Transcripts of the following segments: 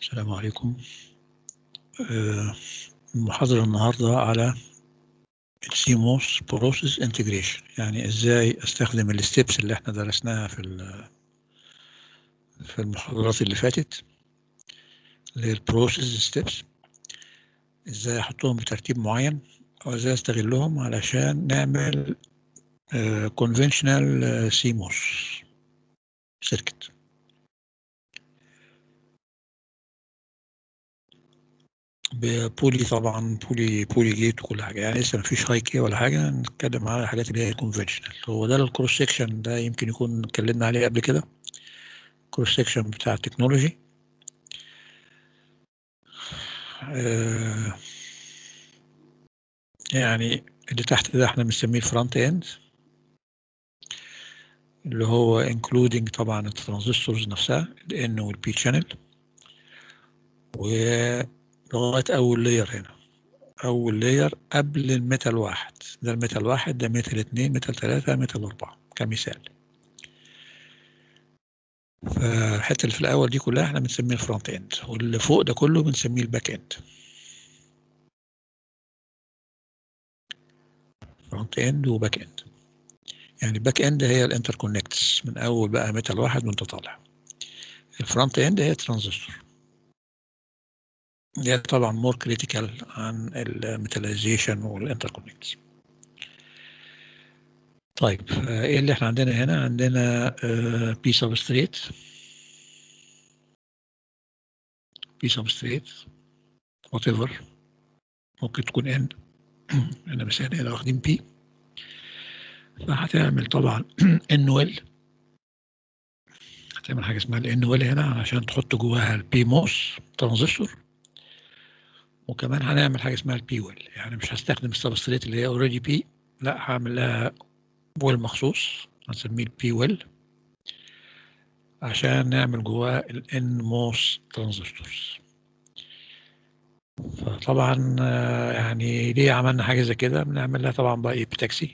السلام عليكم آه، المحاضرة النهاردة على السيموس بروسيس انتجريشن يعني ازاي استخدم الستبس اللي احنا درسناها في ال- في المحاضرات اللي فاتت اللي هي البروسيس ستبس ازاي احطهم بترتيب معين او ازاي استغلهم علشان نعمل كونفنشنال سيموس سيركت ببولي طبعا بولي بولي جيت وكل حاجه يعني لسه مفيش هاي كي ولا حاجه نتكلم على الحاجات اللي هي كونفنشنال هو ده الكروس سيكشن ده يمكن يكون اتكلمنا عليه قبل كده كروس سيكشن بتاع التكنولوجي آه يعني اللي تحت ده احنا بنسميه الفرونت اند اللي هو انكلودنج طبعا الترانزستورز نفسها الان والبي شانل ولغايه اول لاير هنا اول لاير قبل الميتال واحد ده الميتال واحد ده ميتال اتنين ميتال تلاتة ميتال اربعة كمثال فالحته اللي في الاول دي كلها احنا بنسميه الفرونت اند واللي فوق ده كله بنسميه الباك اند فرونت اند وباك اند يعني الباك اند هي الانتر كونكتس من اول بقى ميتال واحد وانت طالع الفرونت اند هي ترانزستور دي طبعا مور كريتيكال عن الميتاليزيشن والانتر كونكتس طيب آه، ايه اللي احنا عندنا هنا عندنا بي سبستريت بي سبستريت وات ايفر ممكن تكون ان انا مثلا هنا واخدين بي فهتعمل طبعا ان ويل هتعمل حاجه اسمها الان ويل هنا علشان تحط جواها البي موس ترانزستور وكمان هنعمل حاجه اسمها البي ويل يعني مش هستخدم السبستريت اللي هي اوريدي بي لا هعمل لها ويل مخصوص هنسميه البي ويل عشان نعمل جواه الان موس ترانزستورز فطبعا آه، يعني ليه عملنا حاجه زي كده بنعمل لها طبعا بقى بتاكسي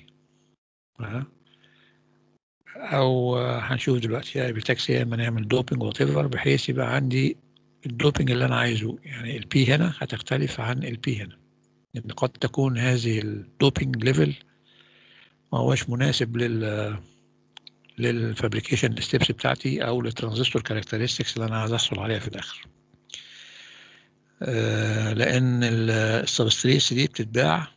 او آه، هنشوف دلوقتي يا بتاكسي يا اما نعمل دوبنج وات ايفر بحيث يبقى عندي الدوبنج اللي انا عايزه يعني البي هنا هتختلف عن البي هنا لان قد تكون هذه الدوبنج ليفل ما هوش مناسب لل للفابريكيشن ستيبس بتاعتي او للترانزستور كاركترستكس اللي انا عايز احصل عليها في الاخر آه، لان السبستريتس دي بتتباع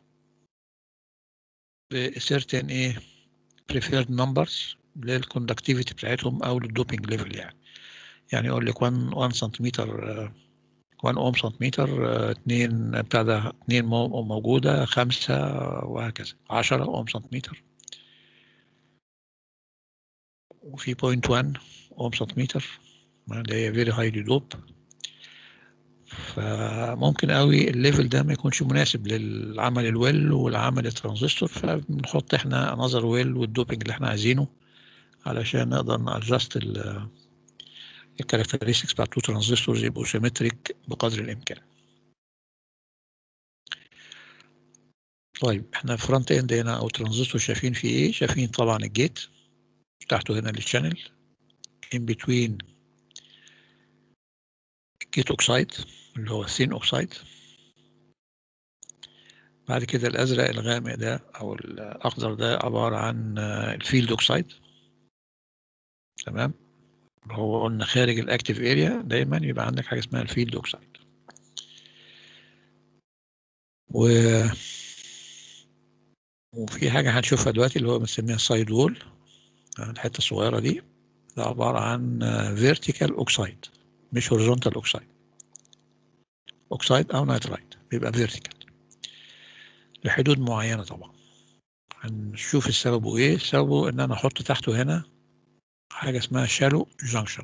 ب certain ايه preferred numbers للكوندكتيفيتي بتاعتهم او للدوبنج ليفل يعني يعني يقول لك 1 1 سنتيمتر آه، 1 اوم سنتيمتر آه، 2 بتاع ده 2 مو- موجوده 5 وهكذا 10 اوم سنتيمتر وفي 0.1 اوم سنتيمتر اللي هي فيري هايلي دوب فممكن قوي الليفل ده ما يكونش مناسب للعمل الويل والعمل الترانزستور فبنحط احنا نظر ويل والدوبنج اللي احنا عايزينه علشان نقدر نادجست الكاركترستكس بتاع التو ترانزستورز يبقوا سيمتريك بقدر الامكان طيب احنا فرونت اند هنا او ترانزستور شايفين فيه ايه شايفين طبعا الجيت تحته هنا الشانل in between الجيت اوكسايد اللي هو الثين اوكسايد بعد كده الازرق الغامق ده او الاخضر ده عباره عن آه، الفيلد اوكسايد تمام هو قلنا خارج الاكتيف اريا دايما يبقى عندك حاجه اسمها الفيلد اوكسايد و وفي حاجه هنشوفها دلوقتي اللي هو بنسميها السايد وول الحته الصغيره دي ده عباره عن فيرتيكال اوكسايد مش هوريزونتال اوكسايد اوكسايد او نايترايت بيبقى فيرتيكال لحدود معينه طبعا هنشوف السبب ايه سببه ان انا احط تحته هنا حاجه اسمها شالو جانكشن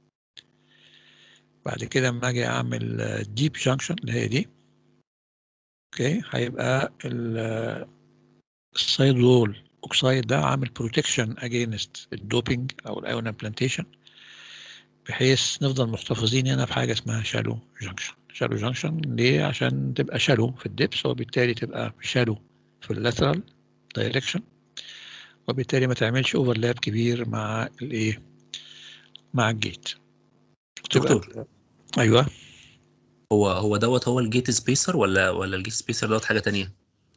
بعد كده لما اجي اعمل ديب جانكشن اللي هي دي اوكي هيبقى ال- السايد وول اوكسايد ده عامل بروتكشن اجينست الدوبينج او الايون امبلانتيشن بحيث نفضل محتفظين هنا بحاجه اسمها شالو جانكشن شالو جانكشن ليه عشان تبقى شالو في الدبس وبالتالي تبقى شالو في اللاترال دايركشن وبالتالي ما تعملش اوفرلاب كبير مع الايه مع الجيت تبقى- دكتور ايوه هو هو دوت هو الجيت سبيسر ولا ولا الجيت سبيسر دوت حاجه تانية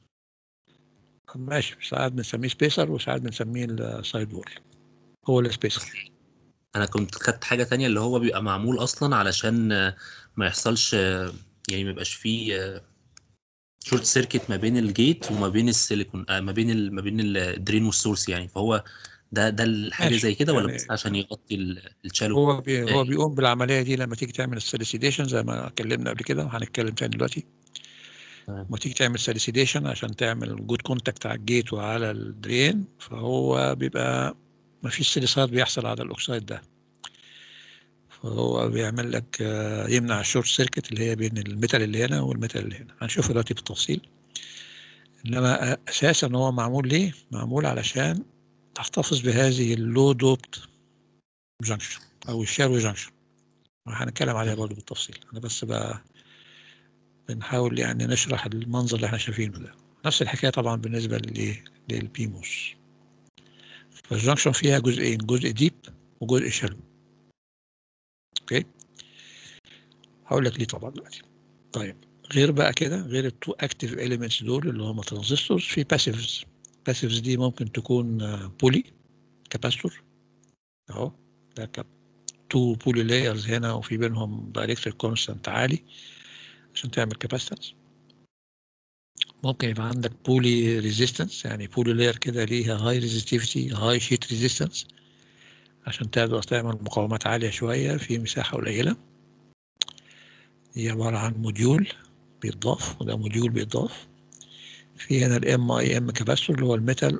ماشي ساعات بنسميه سبيسر وساعات بنسميه السايد وول هو السبيسر انا كنت خدت حاجه تانية اللي هو بيبقى معمول اصلا علشان آه، ما يحصلش آه، يعني ما يبقاش فيه شورت سيركت ما بين الجيت وما بين السيليكون آه، ما بين ال- ما بين الدرين والسورس يعني فهو ده ده الحاجه ماشي زي كده ولا يعني بس عشان يغطي ال- الشالو هو بي هو آه، بيقوم بالعملية دي لما تيجي تعمل السوليسيديشن زي ما اتكلمنا قبل كده وهنتكلم تاني دلوقتي تمام. لما تيجي تعمل سوليسيديشن عشان تعمل جود كونتاكت على الجيت وعلى الدرين فهو بيبقى ما فيش سيليسات بيحصل على الأكسايد ده فهو بيعمل لك آه، يمنع الشورت سيركت اللي هي بين الميتال اللي هنا والميتال اللي هنا هنشوفه دلوقتي بالتفصيل انما اساسا هو معمول ليه معمول علشان تحتفظ بهذه اللو دوبت جانكشن او الشارو جانكشن هنتكلم عليها برضه بالتفصيل انا بس بقى بنحاول يعني نشرح المنظر اللي احنا شايفينه ده نفس الحكايه طبعا بالنسبه لل- للبيموس فالجانكشن فيها جزئين جزء ديب وجزء شالو اوكي هقول لك ليه طبعا دلوقتي طيب غير بقى كده غير التو اكتيف اليمنتس دول اللي هم ترانزستورز في باسيفز باسيفز دي ممكن تكون بولي كاباستور اهو ده كاب تو بولي لايرز هنا وفي بينهم دايركتريك كونستانت عالي عشان تعمل كاباستنس ممكن يبقى عندك بولي ريزيستنس يعني بولي لاير كده ليها هاي ريزستيفيتي هاي شيت ريزيستنس عشان تقدر تعمل مقاومات عالية شوية في مساحة قليلة هي عبارة عن موديول بيتضاف وده موديول بيتضاف في هنا الام اي ام كاباستور اللي هو الميتال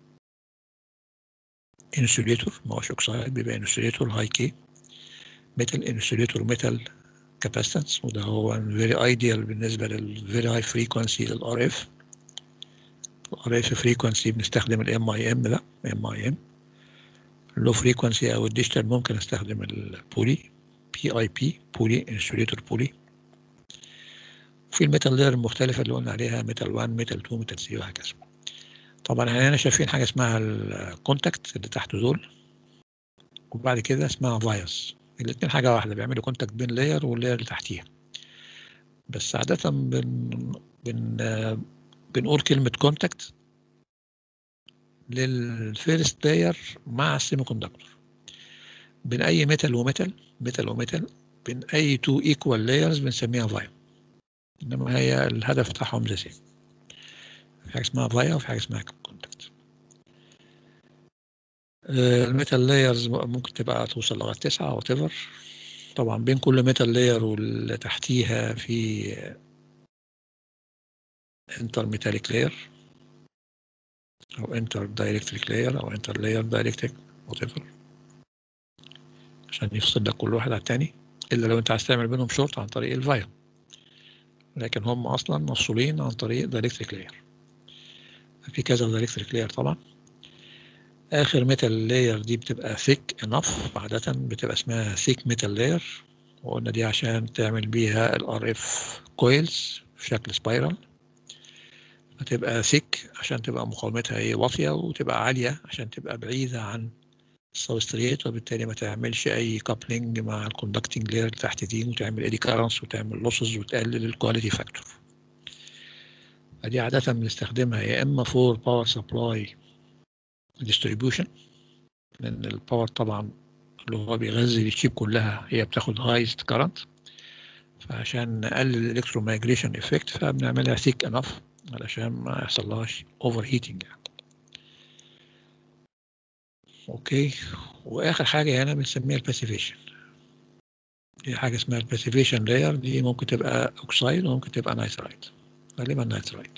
انسوليتور ما هوش اوكسايد بيبقى انسوليتور هاي كي ميتال انسوليتور ميتال كاباستنس وده هو فيري ايديال بالنسبه للفيري هاي فريكونسي للار اف الار اف فريكونسي بنستخدم الام اي ام ده ام اي ام اللو فريكونسي او الديجيتال ممكن استخدم البولي بي اي بي بولي انسوليتور بولي في الميتال لاير المختلفة اللي قلنا عليها ميتال 1 ميتال 2 ميتال 3 وهكذا طبعا احنا هنا شايفين حاجة اسمها الكونتاكت اللي تحت دول وبعد كده اسمها فايس الاتنين حاجة واحدة بيعملوا كونتاكت بين لاير واللاير اللي تحتيها بس عادة بن بن بنقول كلمة كونتاكت للفيرست لاير مع السيمي كوندكتور بين أي ميتال وميتال ميتال وميتال بين أي تو ايكوال لايرز بنسميها فايا انما هي الهدف بتاعهم زي سيم في حاجه اسمها فايا وفي حاجه اسمها كونتاكت الميتال لايرز ممكن تبقى توصل لغايه تسعة او تفر طبعا بين كل ميتال لاير واللي تحتيها في انتر ميتاليك لاير او انتر دايركتريك لاير او انتر لاير دايركتريك وات ايفر عشان يفصل لك كل واحد على التاني الا لو انت عايز تعمل بينهم شورت عن طريق الفايا لكن هم اصلا مفصولين عن طريق دايركتريك لاير في كذا دايركتريك لاير طبعا اخر ميتال لاير دي بتبقى ثيك انف عاده بتبقى اسمها ثيك ميتال لاير وقلنا دي عشان تعمل بيها الار اف كويلز في شكل سبايرال هتبقى ثيك عشان تبقى مقاومتها ايه واطيه وتبقى عاليه عشان تبقى بعيده عن السبستريت وبالتالي ما تعملش اي كابلنج مع الكوندكتنج لاير اللي تحت دي وتعمل ايدي كارنس وتعمل لوسز وتقلل الكواليتي فاكتور فدي عادة بنستخدمها يا اما فور باور سبلاي ديستريبيوشن لان الباور طبعا اللي هو بيغذي الشيب كلها هي بتاخد هايست كارنت فعشان نقلل الالكترو مايجريشن افكت فبنعملها ثيك انف علشان ما يحصلهاش اوفر هيتنج يعني. اوكي واخر حاجه هنا بنسميها الباسيفيشن دي حاجه اسمها الباسيفيشن لاير دي ممكن تبقى اوكسايد وممكن تبقى نايترايت غالبا نايترايت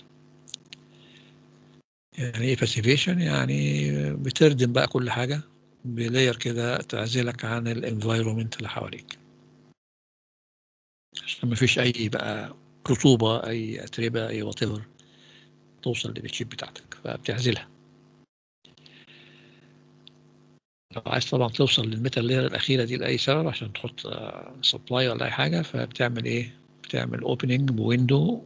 يعني ايه باسيفيشن يعني بتردم بقى كل حاجه بلاير كده تعزلك عن الانفايرومنت اللي حواليك عشان ما فيش اي بقى رطوبه اي اتربه اي وات توصل للشيب بتاعتك فبتعزلها لو عايز طبعا توصل للميتال لاير الأخيرة دي لأي سبب عشان تحط سبلاي ولا أي حاجة فبتعمل إيه؟ بتعمل اوبننج بويندو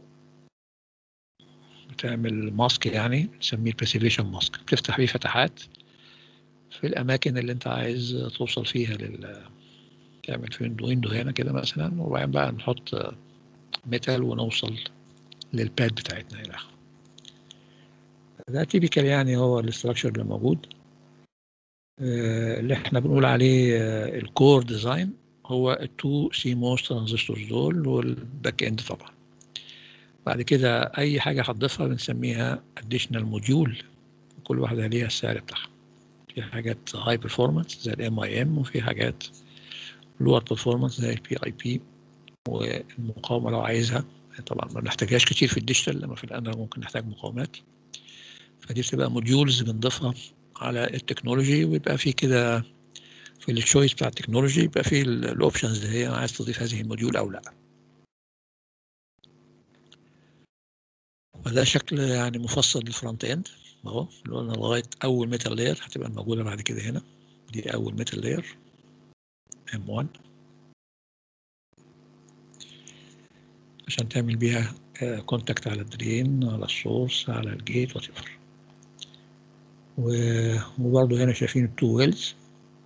بتعمل ماسك يعني نسميه الباسيفيشن ماسك بتفتح بيه فتحات في الأماكن اللي أنت عايز توصل فيها لل تعمل في ويندو هنا كده مثلا وبعدين بقى نحط ميتال ونوصل للباد بتاعتنا الى اخره ده تيبيكال يعني هو الاستراكشر اللي موجود آه، اللي احنا بنقول عليه الكور ديزاين هو التو سي موس ترانزستورز دول والباك اند طبعا بعد كده اي حاجه هتضيفها بنسميها اديشنال موديول كل واحده ليها السعر بتاعها في حاجات هاي بيرفورمانس زي الام اي ام وفي حاجات لور بيرفورمانس زي البي اي بي والمقاومه لو عايزها طبعا ما بنحتاجهاش كتير في الديجيتال لما في الانالوج ممكن نحتاج مقاومات فدي بتبقى موديولز بنضيفها على التكنولوجي ويبقى في كده في التشويس بتاع التكنولوجي يبقى في الاوبشنز اللي هي عايز تضيف هذه الموديول او لا وده شكل يعني مفصل للفرونت اند اهو اللي قلنا لغايه اول ميتال لاير هتبقى موجوده بعد كده هنا دي اول ميتال لاير ام 1 عشان تعمل بيها كونتاكت على الدرين على السورس على الجيت وات ايفر وبرضه هنا شايفين التو ويلز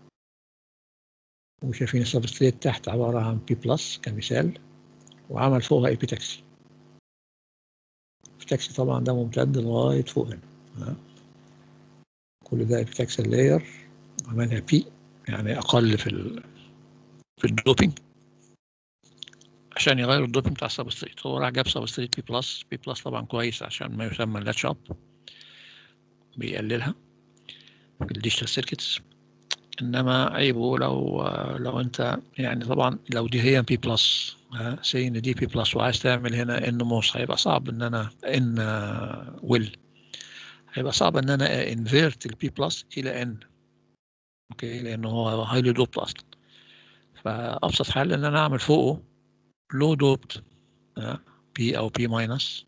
وشايفين السبستريت تحت عبارة عن بي بلس كمثال وعمل فوقها ايبيتاكسي ايبيتاكسي طبعا ده ممتد لغاية فوق هنا كل ده ايبيتاكسي لاير عملها بي يعني أقل في ال في الدوبينج عشان يغير الدوبينج بتاع السبستريت هو راح جاب سبستريت بي بلس بي بلس طبعا كويس عشان ما يسمى اللاتش اب بيقللها في الديجيتال سيركتس انما عيبه لو لو انت يعني طبعا لو دي هي بي بلس سي ان دي بي بلس وعايز تعمل هنا ان موس هيبقى صعب ان انا ان ويل هيبقى صعب ان انا انفيرت البي بلس الى ان اوكي لانه هو هايلي دوبت اصلا فابسط حل ان انا اعمل فوقه لو دوبت بي او بي ماينس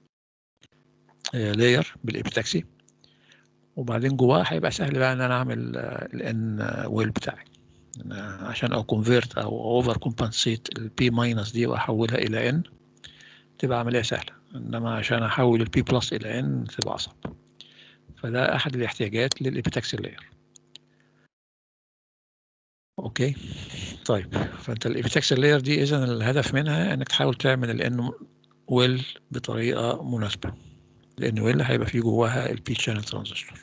لاير بالابيتاكسي وبعدين جواه هيبقى سهل بقى ان انا اعمل الان ويل بتاعي عشان او كونفيرت او اوفر كومبنسيت البي ماينس دي واحولها الى ان تبقى عمليه سهله انما عشان احول البي بلس الى ان تبقى اصعب فده احد الاحتياجات للابيتاكسي لاير اوكي طيب فانت الابيتاكسي لاير دي اذا الهدف منها انك تحاول تعمل الان ويل بطريقه مناسبه لان ويل هيبقى فيه جواها البي شانل ترانزستور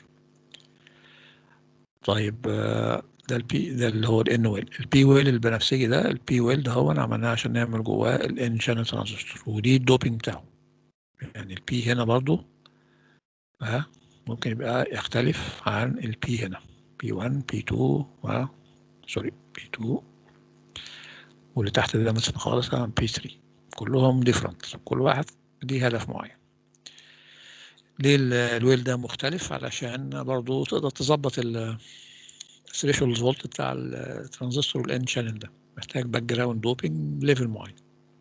طيب ده البي ده اللي هو الان ويل البي ويل البنفسجي ده البي ويل ده هو عملناه عشان نعمل جواه الان شانل ترانزستور ودي الدوبينج بتاعه يعني البي هنا برضو ها ممكن يبقى يختلف عن البي هنا بي 1 بي 2 و سوري بي 2 واللي تحت ده مثلا خالص بي 3 كلهم ديفرنت كل واحد ليه هدف معين ليه الويل ده مختلف علشان برضو تقدر تظبط الثريشولد فولت بتاع الترانزستور والان شانل ده محتاج باك جراوند دوبينج ليفل معين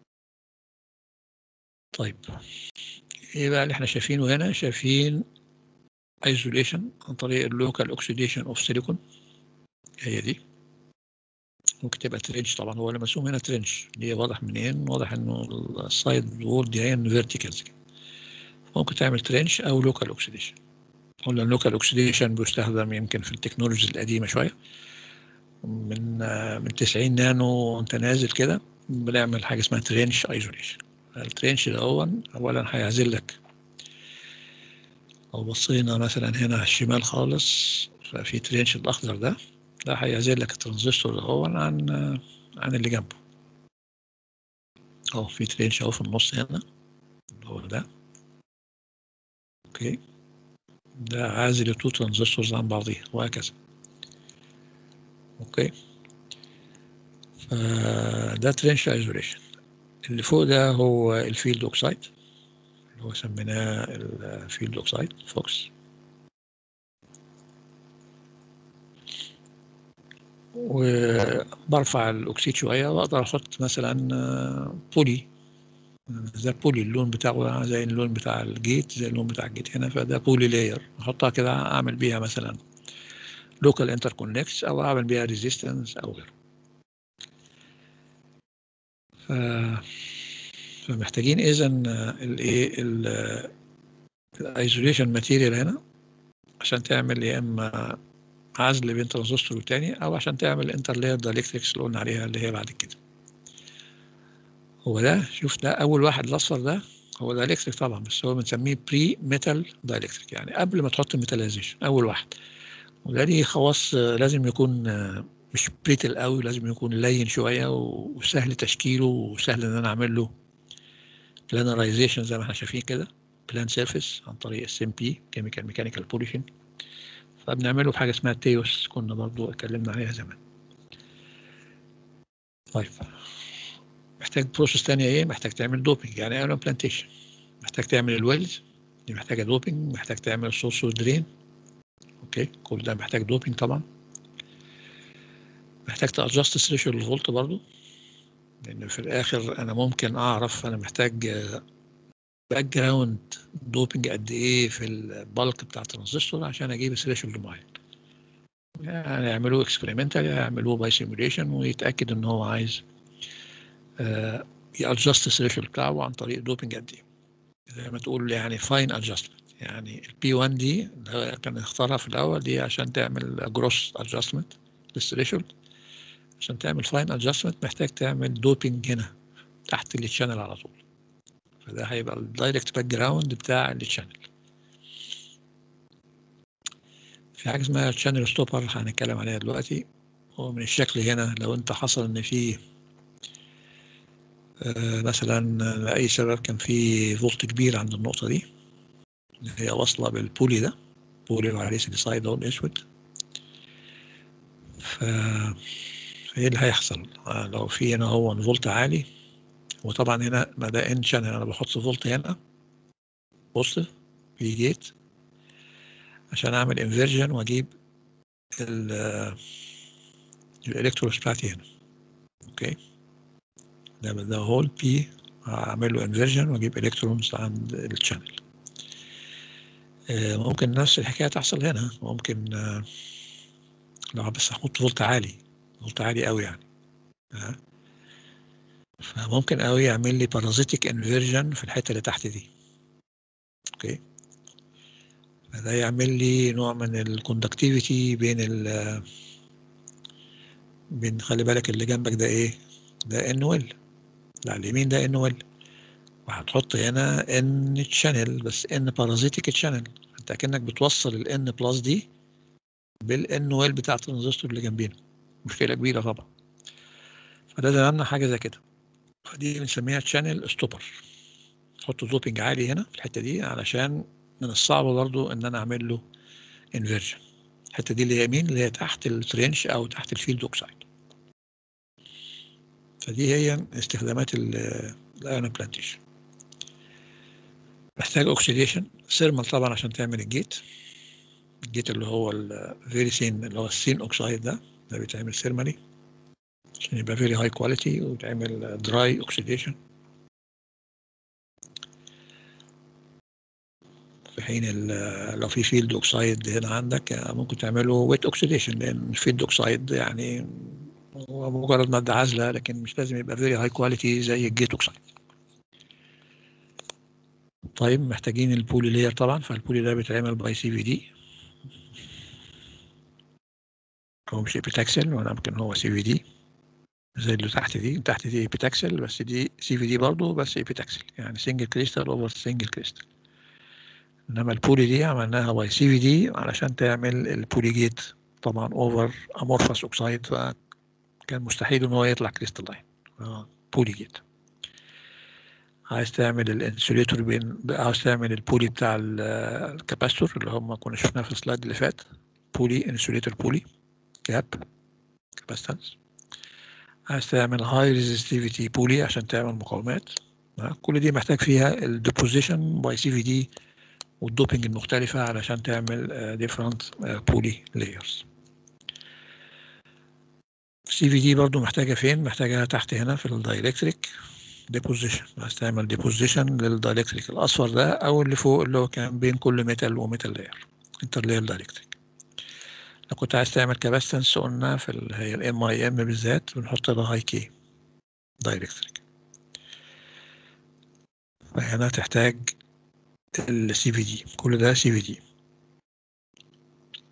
طيب ايه بقى اللي احنا شايفينه هنا شايفين ايزوليشن عن طريق اللوكال اوكسيديشن اوف سيليكون هي دي ممكن تبقى ترنش طبعا هو اللي مرسوم هنا ترنش دي واضح منين واضح انه السايد وول دي هي فيرتيكالز ممكن تعمل ترنش او لوكال اوكسيديشن قلنا اللوكال اوكسيديشن بيستخدم يمكن في التكنولوجيز القديمه شويه من من 90 نانو وانت نازل كده بنعمل حاجه اسمها ترنش ايزوليشن الترنش ده هو اولا هيعزل لك لو بصينا مثلا هنا على الشمال خالص ففي ترنش الاخضر ده ده هيعزل لك الترانزستور ده هو عن عن اللي جنبه اهو في ترنش اهو في النص هنا اللي هو ده اوكي ده عازل التو ترانزستورز عن بعضيها وهكذا اوكي فده ترنش ايزوليشن اللي فوق ده هو الفيلد اوكسايد اللي هو سميناه الفيلد اوكسايد فوكس وبرفع الاكسيد شويه واقدر احط مثلا بولي ده بولي اللون بتاعه زي اللون بتاع الجيت زي اللون بتاع الجيت هنا فده بولي لاير احطها كده اعمل بيها مثلا لوكال انتر كونكتس او اعمل بيها ريزيستنس او غيره ف... فمحتاجين اذا الايه الايزوليشن ماتيريال هنا عشان تعمل يا اما عزل بين ترانزستور والتاني او عشان تعمل انتر لاير دايلكتريكس اللي قلنا عليها اللي هي بعد كده هو ده شوف ده اول واحد الاصفر ده هو دايلكتريك طبعا بس هو بنسميه بري ميتال دايلكتريك يعني قبل ما تحط الميتاليزيشن اول واحد وده ليه خواص آه، لازم يكون آه، مش بريتل قوي لازم يكون لين شويه و- وسهل تشكيله وسهل ان انا اعمل له بلانرايزيشن زي ما احنا شايفين كده بلان سيرفيس عن طريق السي ام بي كيميكال ميكانيكال بوليشن فبنعمله في حاجه اسمها تيوس كنا برضو اتكلمنا عليها زمان طيب محتاج بروسيس تانية ايه محتاج تعمل دوبنج يعني ايرون بلانتيشن محتاج تعمل الويلز دي محتاجه دوبنج محتاج تعمل السورس والدرين اوكي كل ده محتاج دوبنج طبعا محتاج تادجست ثريشولد الفولت برضو لان في الاخر انا ممكن اعرف انا محتاج باك جراوند دوبنج قد ايه في البلك بتاع الترانزستور عشان اجيب ثريشولد معين يعني يعملوه اكسبيرمنتال يعملوه باي سيموليشن ويتاكد ان هو عايز يادجست الثريشولد بتاعه عن طريق دوبنج قد ايه زي ما تقول يعني فاين ادجستمنت يعني البي 1 دي اللي هو كان اختارها في الاول دي عشان تعمل جروس ادجستمنت للثريشولد عشان تعمل فاين ادجستمنت محتاج تعمل دوبنج هنا تحت التشانل على طول فده هيبقى الدايركت باك جراوند بتاع التشانل في حاجه اسمها تشانل ستوبر هنتكلم عليها دلوقتي هو من الشكل هنا لو انت حصل ان في آه، مثلا لأي سبب كان في فولت كبير عند النقطة دي اللي هي واصلة بالبولي ده بولي وعليه سيليسايد لون اسود ف فايه اللي هيحصل آه، لو في هنا هو فولت عالي وطبعا هنا ما ده ان شانل انا بحط فولت هنا بوزيتيف في جيت عشان اعمل انفيرجن واجيب ال الالكترونز بتاعتي هنا اوكي ده ده هول بي هعمل له انفيرجن واجيب الكترونز عند الشانل ممكن نفس الحكايه تحصل هنا ممكن آه، لو بس هحط فولت عالي فولت عالي قوي يعني آه. فممكن قوي يعمل لي بارازيتيك انفيرجن في الحته اللي تحت دي اوكي فده يعمل لي نوع من الكوندكتيفيتي بين ال بين خلي بالك اللي جنبك ده ايه ده ان ويل اللي على اليمين ده ان ويل وهتحط هنا ان تشانل بس ان بارازيتيك تشانل انت كأنك بتوصل الان بلس دي بالان ويل بتاع الترانزستور اللي جنبينا مشكله كبيره طبعا فده زماننا حاجه زي كده فدي بنسميها تشانل ستوبر تحط دوبنج عالي هنا في الحته دي علشان من الصعب برضو ان انا اعمل له انفيرجن الحته دي اللي هي يمين اللي هي تحت الترنش او تحت الفيلد اوكسايد فدي هي استخدامات الايون بلانتيشن محتاج اوكسيديشن ثيرمال طبعا عشان تعمل الجيت الجيت اللي هو الفيري سين اللي هو السين اوكسايد ده ده بيتعمل ثيرمالي عشان يبقى فيري هاي كواليتي ويتعمل دراي اوكسيديشن في حين ال- لو في فيلد اوكسايد هنا عندك ممكن تعمله ويت اوكسيديشن لان الفيلد اوكسايد يعني هو مجرد ماده عازله لكن مش لازم يبقى فيري هاي كواليتي زي الجيت اوكسايد طيب محتاجين البولي لير طبعا فالبولي ده بيتعمل باي سي في دي هو مش ابيتاكسل ولا ممكن هو سي في دي زي اللي تحت دي تحت دي ابيتاكسل بس دي سي في دي برضه بس ابيتاكسل يعني سنجل كريستال اوفر سنجل كريستال انما البولي دي عملناها باي سي في دي علشان تعمل البولي جيت طبعا اوفر امورفس اوكسايد فكان مستحيل ان هو يطلع كريستالاين بولي جيت عايز تعمل الانسوليتور بين عايز تعمل البولي بتاع ال- الكاباستور اللي هم كنا شفناه في السلايد اللي فات بولي انسوليتور بولي كاب كاباستنس عايز تعمل هاي ريزستيفيتي بولي عشان تعمل مقاومات ها، كل دي محتاج فيها الديبوزيشن باي سي في دي والدوبنج المختلفة علشان تعمل ديفرنت بولي لايرز سي في دي برضو محتاجة فين محتاجة تحت هنا في الدايلكتريك ديبوزيشن عايز تعمل ديبوزيشن للدايلكتريك الأصفر ده أو اللي فوق اللي هو كان بين كل ميتال وميتال لاير انتر لاير دايلكتريك لو كنت عايز تعمل كاباستنس قلنا في ال هي الام اي ام بالذات بنحط لها هاي كي دايلكتريك فهنا تحتاج السي في دي كل ده سي في دي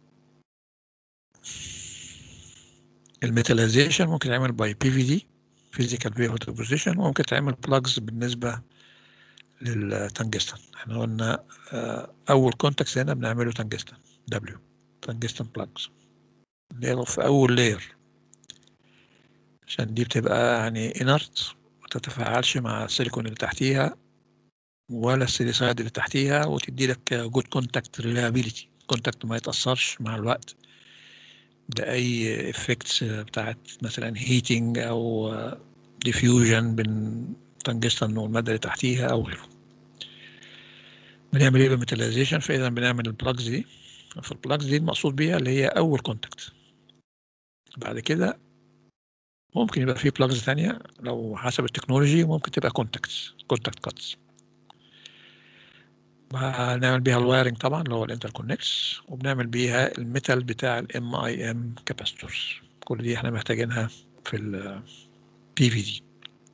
الميتاليزيشن ممكن يعمل باي بي في دي فيزيكال فيبر ديبوزيشن وممكن تعمل بلاجز بالنسبه للتنجستن احنا قلنا آه، اول كونتاكت هنا بنعمله تنجستن دبليو تنجستن بلاجز اللي هي في اول لاير عشان دي بتبقى يعني انرت ما تتفاعلش مع السيليكون اللي تحتيها ولا السيليسايد اللي تحتيها وتدي لك جود كونتاكت ريلابيليتي كونتاكت ما يتاثرش مع الوقت باي افكتس بتاعت مثلا هيتنج او ديفيوجن بين تنجستن والماده اللي تحتيها او غيره بنعمل ايه بالميتاليزيشن فاذا بنعمل البلاجز دي فالبلاجز دي المقصود بيها اللي هي اول كونتاكت بعد كده ممكن يبقى في بلاجز ثانيه لو حسب التكنولوجي ممكن تبقى كونتاكتس كونتاكت كاتس هنعمل بيها الوايرنج طبعا اللي هو الانتر كونكتس وبنعمل بيها الميتال بتاع الام اي ام كاباستورز كل دي احنا محتاجينها في البي في دي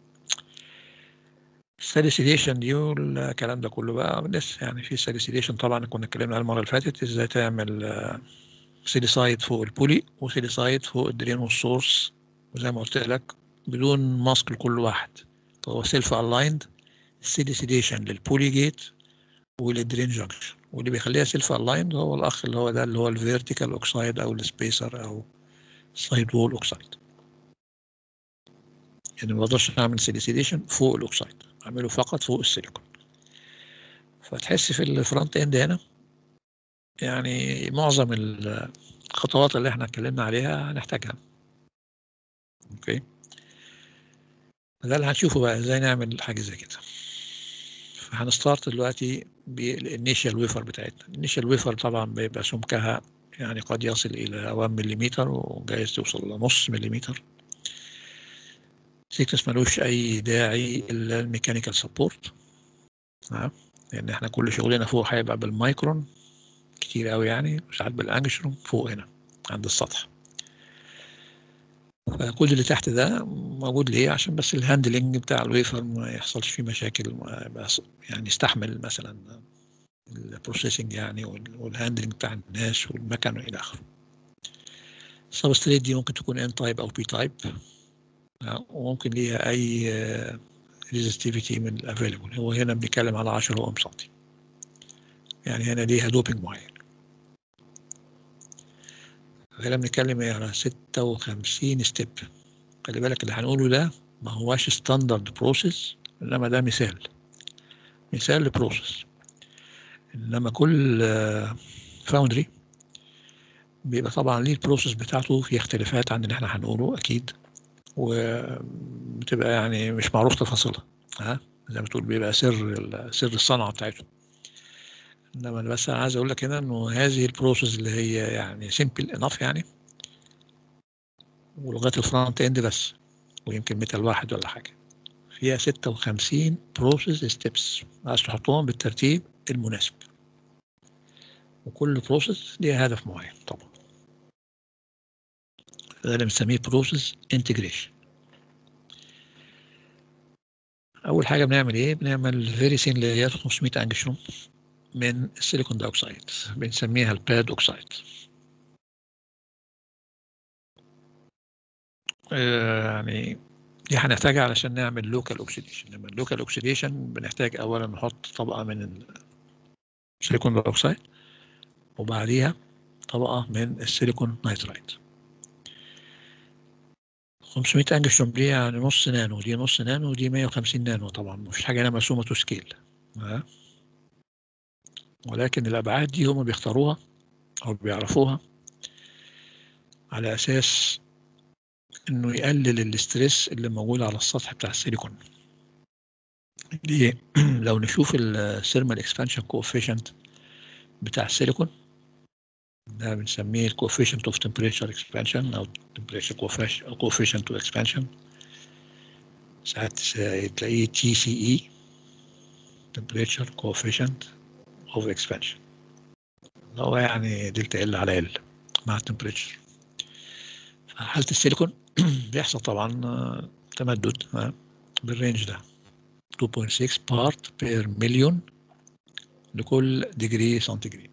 الساليسيليشن دي والكلام ده كله بقى لسه يعني في ساليسيليشن طبعا كنا اتكلمنا على المره اللي فاتت ازاي تعمل سيليسايد فوق البولي وسيليسايد فوق الدرين والسورس وزي ما قلت لك بدون ماسك لكل واحد هو سيلف الايند السيليسيليشن للبولي جيت وللدرين جانكشن واللي بيخليها سيلف الايند هو الاخ اللي هو ده اللي هو الفيرتيكال اوكسايد او السبيسر او سايد وول اوكسايد يعني ما بقدرش اعمل سيليسيليشن فوق الاوكسايد اعمله فقط فوق السيليكون فتحس في الفرونت اند هنا يعني معظم الخطوات اللي احنا اتكلمنا عليها هنحتاجها اوكي ده اللي هنشوفه بقى ازاي نعمل حاجه زي كده فهنستارت دلوقتي بالانيشال ويفر بتاعتنا الانيشال ويفر طبعا بيبقى سمكها يعني قد يصل الى 1 ملم وجايز توصل لنص مليمتر سيكنس ملوش اي داعي الا الميكانيكال سبورت لان احنا كل شغلنا فوق هيبقى بالمايكرون كتير قوي يعني ساعات بالانجشرون فوق هنا عند السطح فكل اللي تحت ده موجود ليه عشان بس الهاندلنج بتاع الويفر ما يحصلش فيه مشاكل بس يعني يستحمل مثلا البروسيسنج يعني والهاندلنج بتاع الناس والمكن والى اخره السبستريت دي ممكن تكون ان تايب او بي تايب وممكن ليها اي ريزستيفيتي من الافيلبل هو هنا بنتكلم على 10 اوم سنتي يعني هنا ليها دوبينج معين هنا بنتكلم على 56 ستيب خلي بالك اللي هنقوله ده ما هواش ستاندرد بروسيس انما ده مثال مثال لبروسيس انما كل فاوندري بيبقى طبعا ليه البروسيس بتاعته في اختلافات عن اللي احنا هنقوله اكيد وبتبقى يعني مش معروف تفاصيلها ها زي ما تقول بيبقى سر سر الصنعه بتاعته انما انا بس انا عايز اقول لك هنا انه هذه البروسيس اللي هي يعني سيمبل انف يعني ولغايه الفرونت اند بس ويمكن ميتال واحد ولا حاجه فيها 56 بروسيس ستيبس عايز تحطهم بالترتيب المناسب وكل بروسيس ليها هدف معين طبعا ده اللي بنسميه بروسيس انتجريشن اول حاجه بنعمل ايه بنعمل فيري سين لاير 500 انجشروم من السيليكون دايوكسيد بنسميها الباد اوكسيد يعني دي هنحتاجها علشان نعمل لوكال اوكسيديشن لما اللوكال اوكسيديشن بنحتاج اولا نحط طبقه من السيليكون دايوكسيد وبعديها طبقه من السيليكون نايترايت 500 انجستروم دي يعني نص نانو دي نص نانو ودي 150 نانو طبعا مفيش حاجه هنا مرسومه تو سكيل ولكن الابعاد دي هم بيختاروها او بيعرفوها على اساس انه يقلل الاسترس اللي موجود على السطح بتاع السيليكون ليه لو نشوف الثيرمال اكسبانشن كوفيشنت بتاع السيليكون ده بنسميه الكوفيشنت اوف تمبريتشر اكسبانشن او تمبريتشر كوفيشنت تو اكسبانشن ساعات تلاقيه تي سي اي تمبريتشر كوفيشنت اوف اكسبانشن هو يعني دلتا ال على ال مع التمبريتشر في حالة السيليكون بيحصل طبعا تمدد بالرينج ده 2.6 بارت بير مليون لكل ديجري سنتيجريد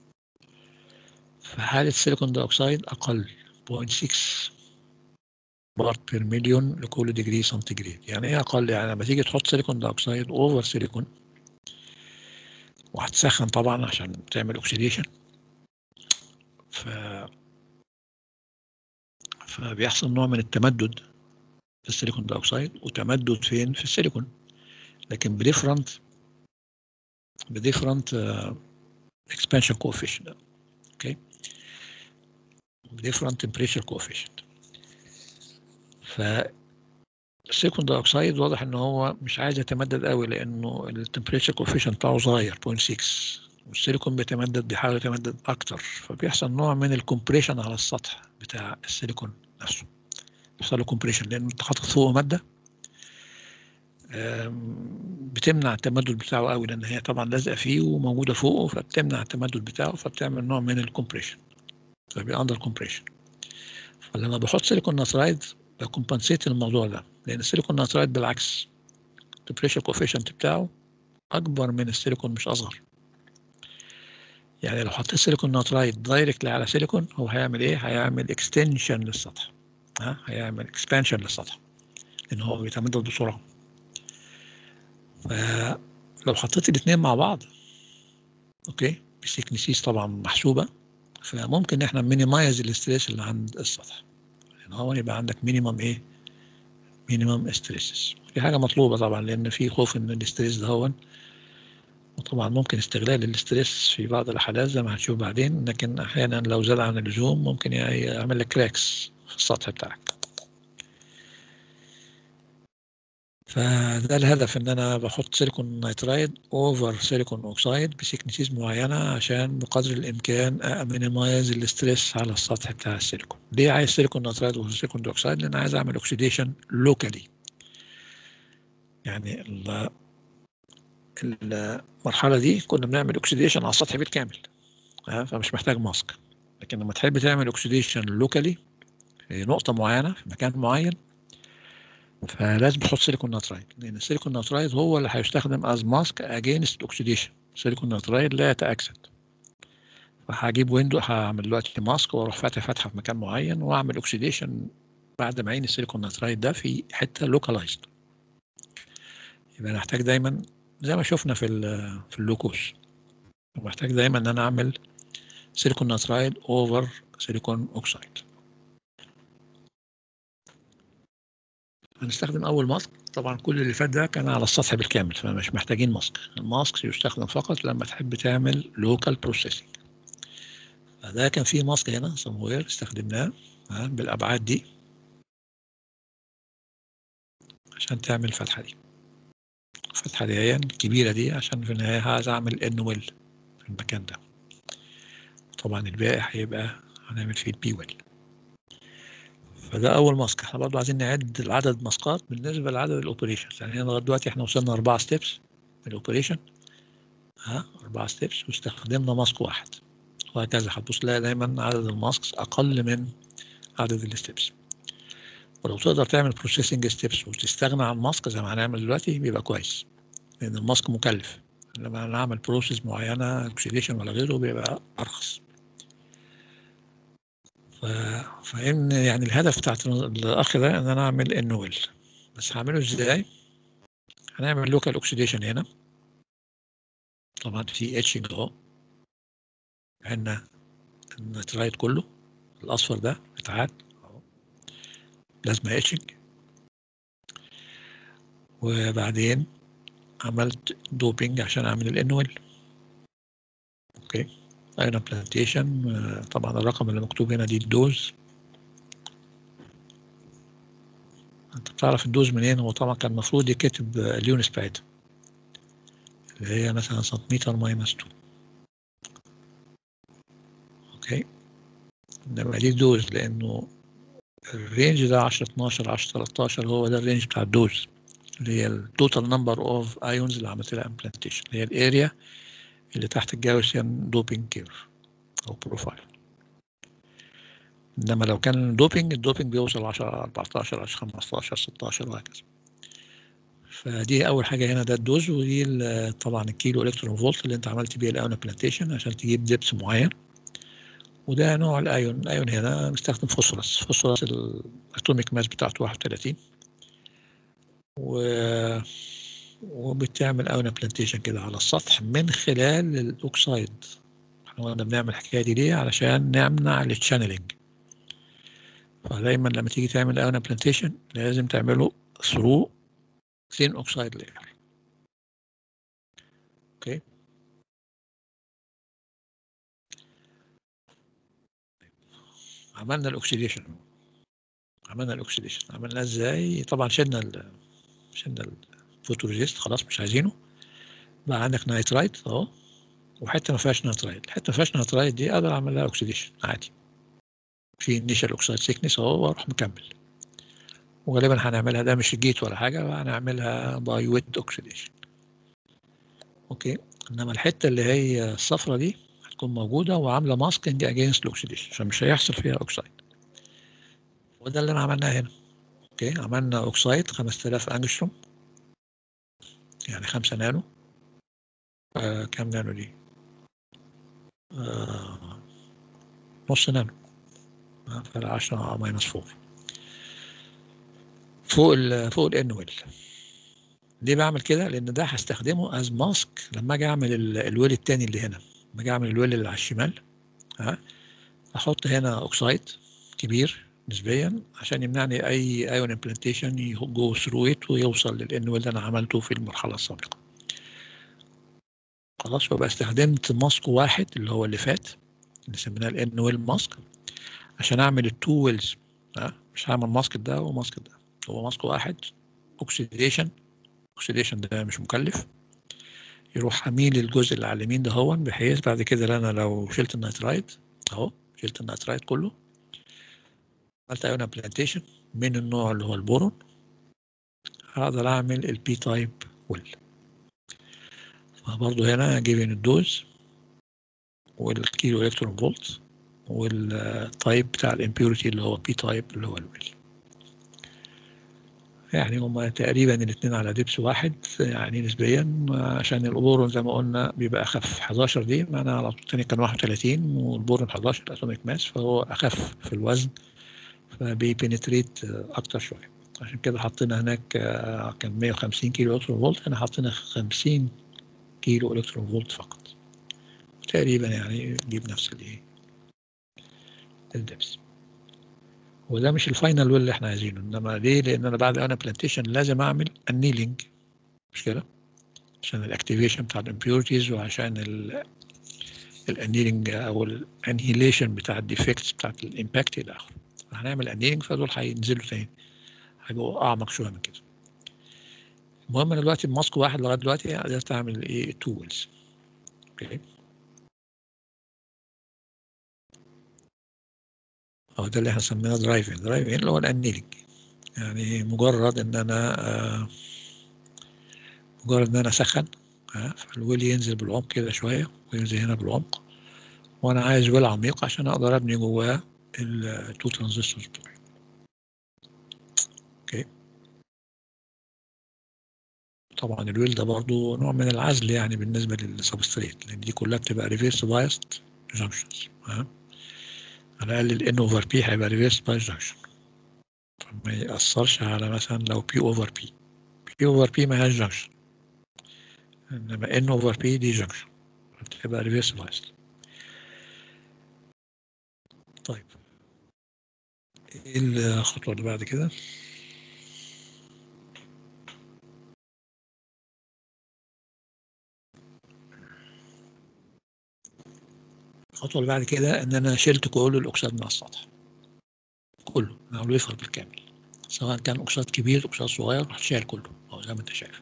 في حالة السيليكون دايوكسيد أقل 0.6 بارت بير مليون لكل ديجري سنتيجريد يعني ايه اقل يعني لما تيجي تحط سيليكون دايوكسيد اوفر سيليكون وهتسخن طبعا عشان تعمل اوكسيديشن ف فبيحصل نوع من التمدد في السيليكون دايوكسيد وتمدد فين في السيليكون لكن بديفرنت بديفرنت expansion coefficient اوكي different temperature coefficient ف السيليكون دايوكسيد واضح ان هو مش عايز يتمدد قوي لانه التمبريتشر كوفيشنت بتاعه صغير 0.6 والسيليكون بيتمدد بيحاول يتمدد اكتر فبيحصل نوع من الكومبريشن على السطح بتاع السيليكون نفسه بيحصل له كومبريشن لانه انت حاطط فوقه ماده بتمنع التمدد بتاعه قوي لان هي طبعا لازقه فيه وموجوده فوقه فبتمنع التمدد بتاعه فبتعمل نوع من الكومبريشن فبيبقى اندر كومبريشن فلما بحط سيليكون ناترايد بكمبنسيت الموضوع ده لان السيليكون ناترايد بالعكس البريشر كوفيشنت بتاعه اكبر من السيليكون مش اصغر يعني لو حطيت سيليكون ناترايد دايركتلي على سيليكون هو هيعمل ايه هيعمل اكستنشن للسطح ها هيعمل اكسبانشن للسطح لان هو بيتمدد بسرعه فلو حطيت الاثنين مع بعض اوكي بسيكنسيس طبعا محسوبه فممكن احنا مينيمايز الاستريس اللي عند السطح لان هو يبقى عندك مينيمم ايه مينيمم ستريسز دي حاجه مطلوبه طبعا لان في خوف ان الاستريس ده هو وطبعا ممكن استغلال الاستريس في بعض الحالات زي ما هنشوف بعدين لكن احيانا لو زاد عن اللزوم ممكن يعمل لك كراكس في السطح بتاعك فده الهدف ان انا بحط سيليكون نيترايد اوفر سيليكون اوكسايد بسيكنسيز معينه عشان بقدر الامكان امينيمايز الاستريس على السطح بتاع السيليكون ليه عايز سيليكون نيترايد اوفر سيليكون ديوكسايد لان عايز اعمل اوكسيديشن لوكالي يعني المرحله دي كنا بنعمل اوكسيديشن على السطح بالكامل فمش محتاج ماسك لكن لما تحب تعمل اوكسيديشن لوكالي في نقطه معينه في مكان معين فلازم تحط سيليكون ناترايد لان السيليكون ناترايد هو اللي هيستخدم از ماسك اجينست اوكسيديشن السيليكون ناترايد لا يتاكسد فهجيب ويندو هعمل دلوقتي ماسك واروح فاتح فتحه في مكان معين واعمل اوكسيديشن بعد ما عين السيليكون ناترايد ده في حته لوكالايزد يبقى انا محتاج دايما زي ما شفنا في في اللوكوس محتاج دايما ان انا اعمل سيليكون ناترايد اوفر سيليكون اوكسايد هنستخدم اول ماسك طبعا كل اللي فات ده كان على السطح بالكامل فمش محتاجين ماسك الماسك يستخدم فقط لما تحب تعمل لوكال بروسيسنج فده كان فيه ماسك هنا سموير استخدمناه بالابعاد دي عشان تعمل الفتحه دي الفتحه دي هي الكبيره دي عشان في النهايه عايز اعمل ان ويل في المكان ده طبعا الباقي هيبقى هنعمل فيه البي ويل فده اول ماسك احنا برضه عايزين نعد العدد ماسكات بالنسبه لعدد الاوبريشنز يعني لغايه دلوقتي احنا وصلنا اربعه ستيبس في الاوبريشن ها اربعه ستيبس واستخدمنا ماسك واحد وهكذا هتبص تلاقي دايما عدد الماسكس اقل من عدد الستيبس ولو تقدر تعمل بروسيسنج ستيبس وتستغنى عن ماسك زي ما هنعمل دلوقتي بيبقى كويس لان الماسك مكلف لما نعمل بروسيس معينه اوكسيديشن ولا غيره بيبقى ارخص فإن يعني الهدف بتاعت الأخ ده إن أنا أعمل النويل بس هعمله إزاي؟ هنعمل لوكال أوكسيديشن هنا طبعا في اتشنج أهو عندنا النترايت كله الأصفر ده اتعاد بلازما اتشنج وبعدين عملت دوبينج عشان أعمل الانويل أوكي ايرون بلانتيشن طبعا الرقم اللي مكتوب هنا دي الدوز انت بتعرف الدوز منين هو طبعا كان المفروض يكتب اليونس بتاعتها اللي هي مثلا سنتيمتر ماينس 2 اوكي انما دي الدوز لانه الرينج ده 10 12 10 13 هو ده الرينج بتاع الدوز اللي هي التوتال نمبر اوف ايونز اللي عملت لها امبلانتيشن اللي هي الاريا اللي تحت الجاوسيان دوبينج كيرف او بروفايل انما لو كان دوبينج الدوبينج بيوصل 10 14 10 15 16 وهكذا فدي اول حاجه هنا ده الدوز ودي طبعا الكيلو الكترون فولت اللي انت عملت بيه الاون بلانتيشن عشان تجيب دبس معين وده نوع الايون الايون هنا بنستخدم فوسفورس فوسفورس الاتوميك ماس بتاعته 31 و وبتعمل ايون بلانتيشن كده على السطح من خلال الاوكسايد احنا قلنا بنعمل الحكايه دي ليه علشان نمنع التشانلينج فدايما لما تيجي تعمل ايون بلانتيشن لازم تعمله ثرو ثين اوكسايد لاير اوكي عملنا الاكسيديشن عملنا الاكسيديشن عملناه ازاي طبعا شلنا ال شلنا الفوتوريزيست خلاص مش عايزينه بقى عندك نايترايت اهو وحته ما فيهاش نايترايت الحته ما فيهاش نايترايت دي اقدر اعمل لها اوكسيديشن عادي في انيشال اوكسايد سيكنس اهو واروح مكمل وغالبا هنعملها ده مش جيت ولا حاجه هنعملها باي ويت اوكسيديشن اوكي انما الحته اللي هي الصفرة دي هتكون موجوده وعامله ماسكنج اجينست الاكسيديشن عشان مش هيحصل فيها اوكسايد وده اللي انا عملناه هنا اوكي عملنا اوكسايد 5000 انجستروم يعني 5 نانو آه كام نانو دي آه نص نانو آه فرق 10 ماينس 4 فوق ال فوق الان ويل ليه بعمل كده لان ده هستخدمه از ماسك لما اجي اعمل الويل التاني اللي هنا لما اجي اعمل الويل اللي على الشمال ها احط هنا اوكسايد كبير نسبيا عشان يمنعني اي ايون امبلانتيشن يجو ثرو ات ويوصل للان ويل اللي انا عملته في المرحله السابقه خلاص يبقى استخدمت ماسك واحد اللي هو اللي فات اللي سميناه الان ويل ماسك عشان اعمل التو ويلز ها مش هعمل ماسك ده وماسك ده هو ماسك واحد اوكسيديشن اوكسيديشن ده مش مكلف يروح اميل الجزء اللي على اليمين ده هو بحيث بعد كده انا لو شلت النيترايت اهو شلت النيترايت كله عملت ايون بلانتيشن من النوع اللي هو البورون هقدر اعمل البي تايب ويل فبرضه هنا جيبين الدوز والكيلو الكترون فولت والتايب بتاع الامبيوريتي اللي هو بي تايب اللي هو الويل يعني هما تقريبا الاثنين على دبس واحد يعني نسبيا عشان البورون زي ما قلنا بيبقى اخف 11 دي معناها على طول الثاني كان 31 والبورون 11 اتوميك ماس فهو اخف في الوزن فبيبنتريت اكتر شويه عشان كده حطينا هناك كان 150 كيلو الكترون فولت هنا حطينا 50 كيلو الكترون فولت فقط تقريبا يعني نجيب نفس الايه الدبس وده مش الفاينل ويل اللي احنا عايزينه انما ليه لان انا بعد انا بلانتيشن لازم اعمل انيلينج مش كده عشان الاكتيفيشن بتاع الامبيورتيز وعشان الانيلينج او الانهيليشن بتاع الديفكتس بتاعت الامباكت الى اخره هنعمل انيلينج فدول هينزلوا تاني هيبقوا اعمق شويه من كده المهم انا دلوقتي بماسك واحد لغايه دلوقتي قدرت اعمل ايه تو ويلز اوكي أو ده اللي احنا سميناه درايفنج درايفنج اللي هو الانيلينج يعني مجرد ان انا آه مجرد ان انا اسخن آه فالويل ينزل بالعمق كده شويه وينزل هنا بالعمق وانا عايز ويل عميق عشان اقدر ابني جواه التو ترانزستورز بتوعي اوكي طبعا الويل ده برضو نوع من العزل يعني بالنسبه للسبستريت لان دي كلها بتبقى ريفيرس بايست جانكشنز ها على الأقل ال N over P هيبقى reverse bias junction فما يأثرش على مثلا لو P over P P over P ما هياش junction إنما N over P دي junction بتبقى reverse bias طيب ايه الخطوة اللي بعد كده؟ الخطوة اللي بعد كده إن أنا شلت كل الأكسيد من على السطح كله من الويفر بالكامل سواء كان أكسيد كبير أكسيد صغير رحت شايل كله أو زي ما أنت شايف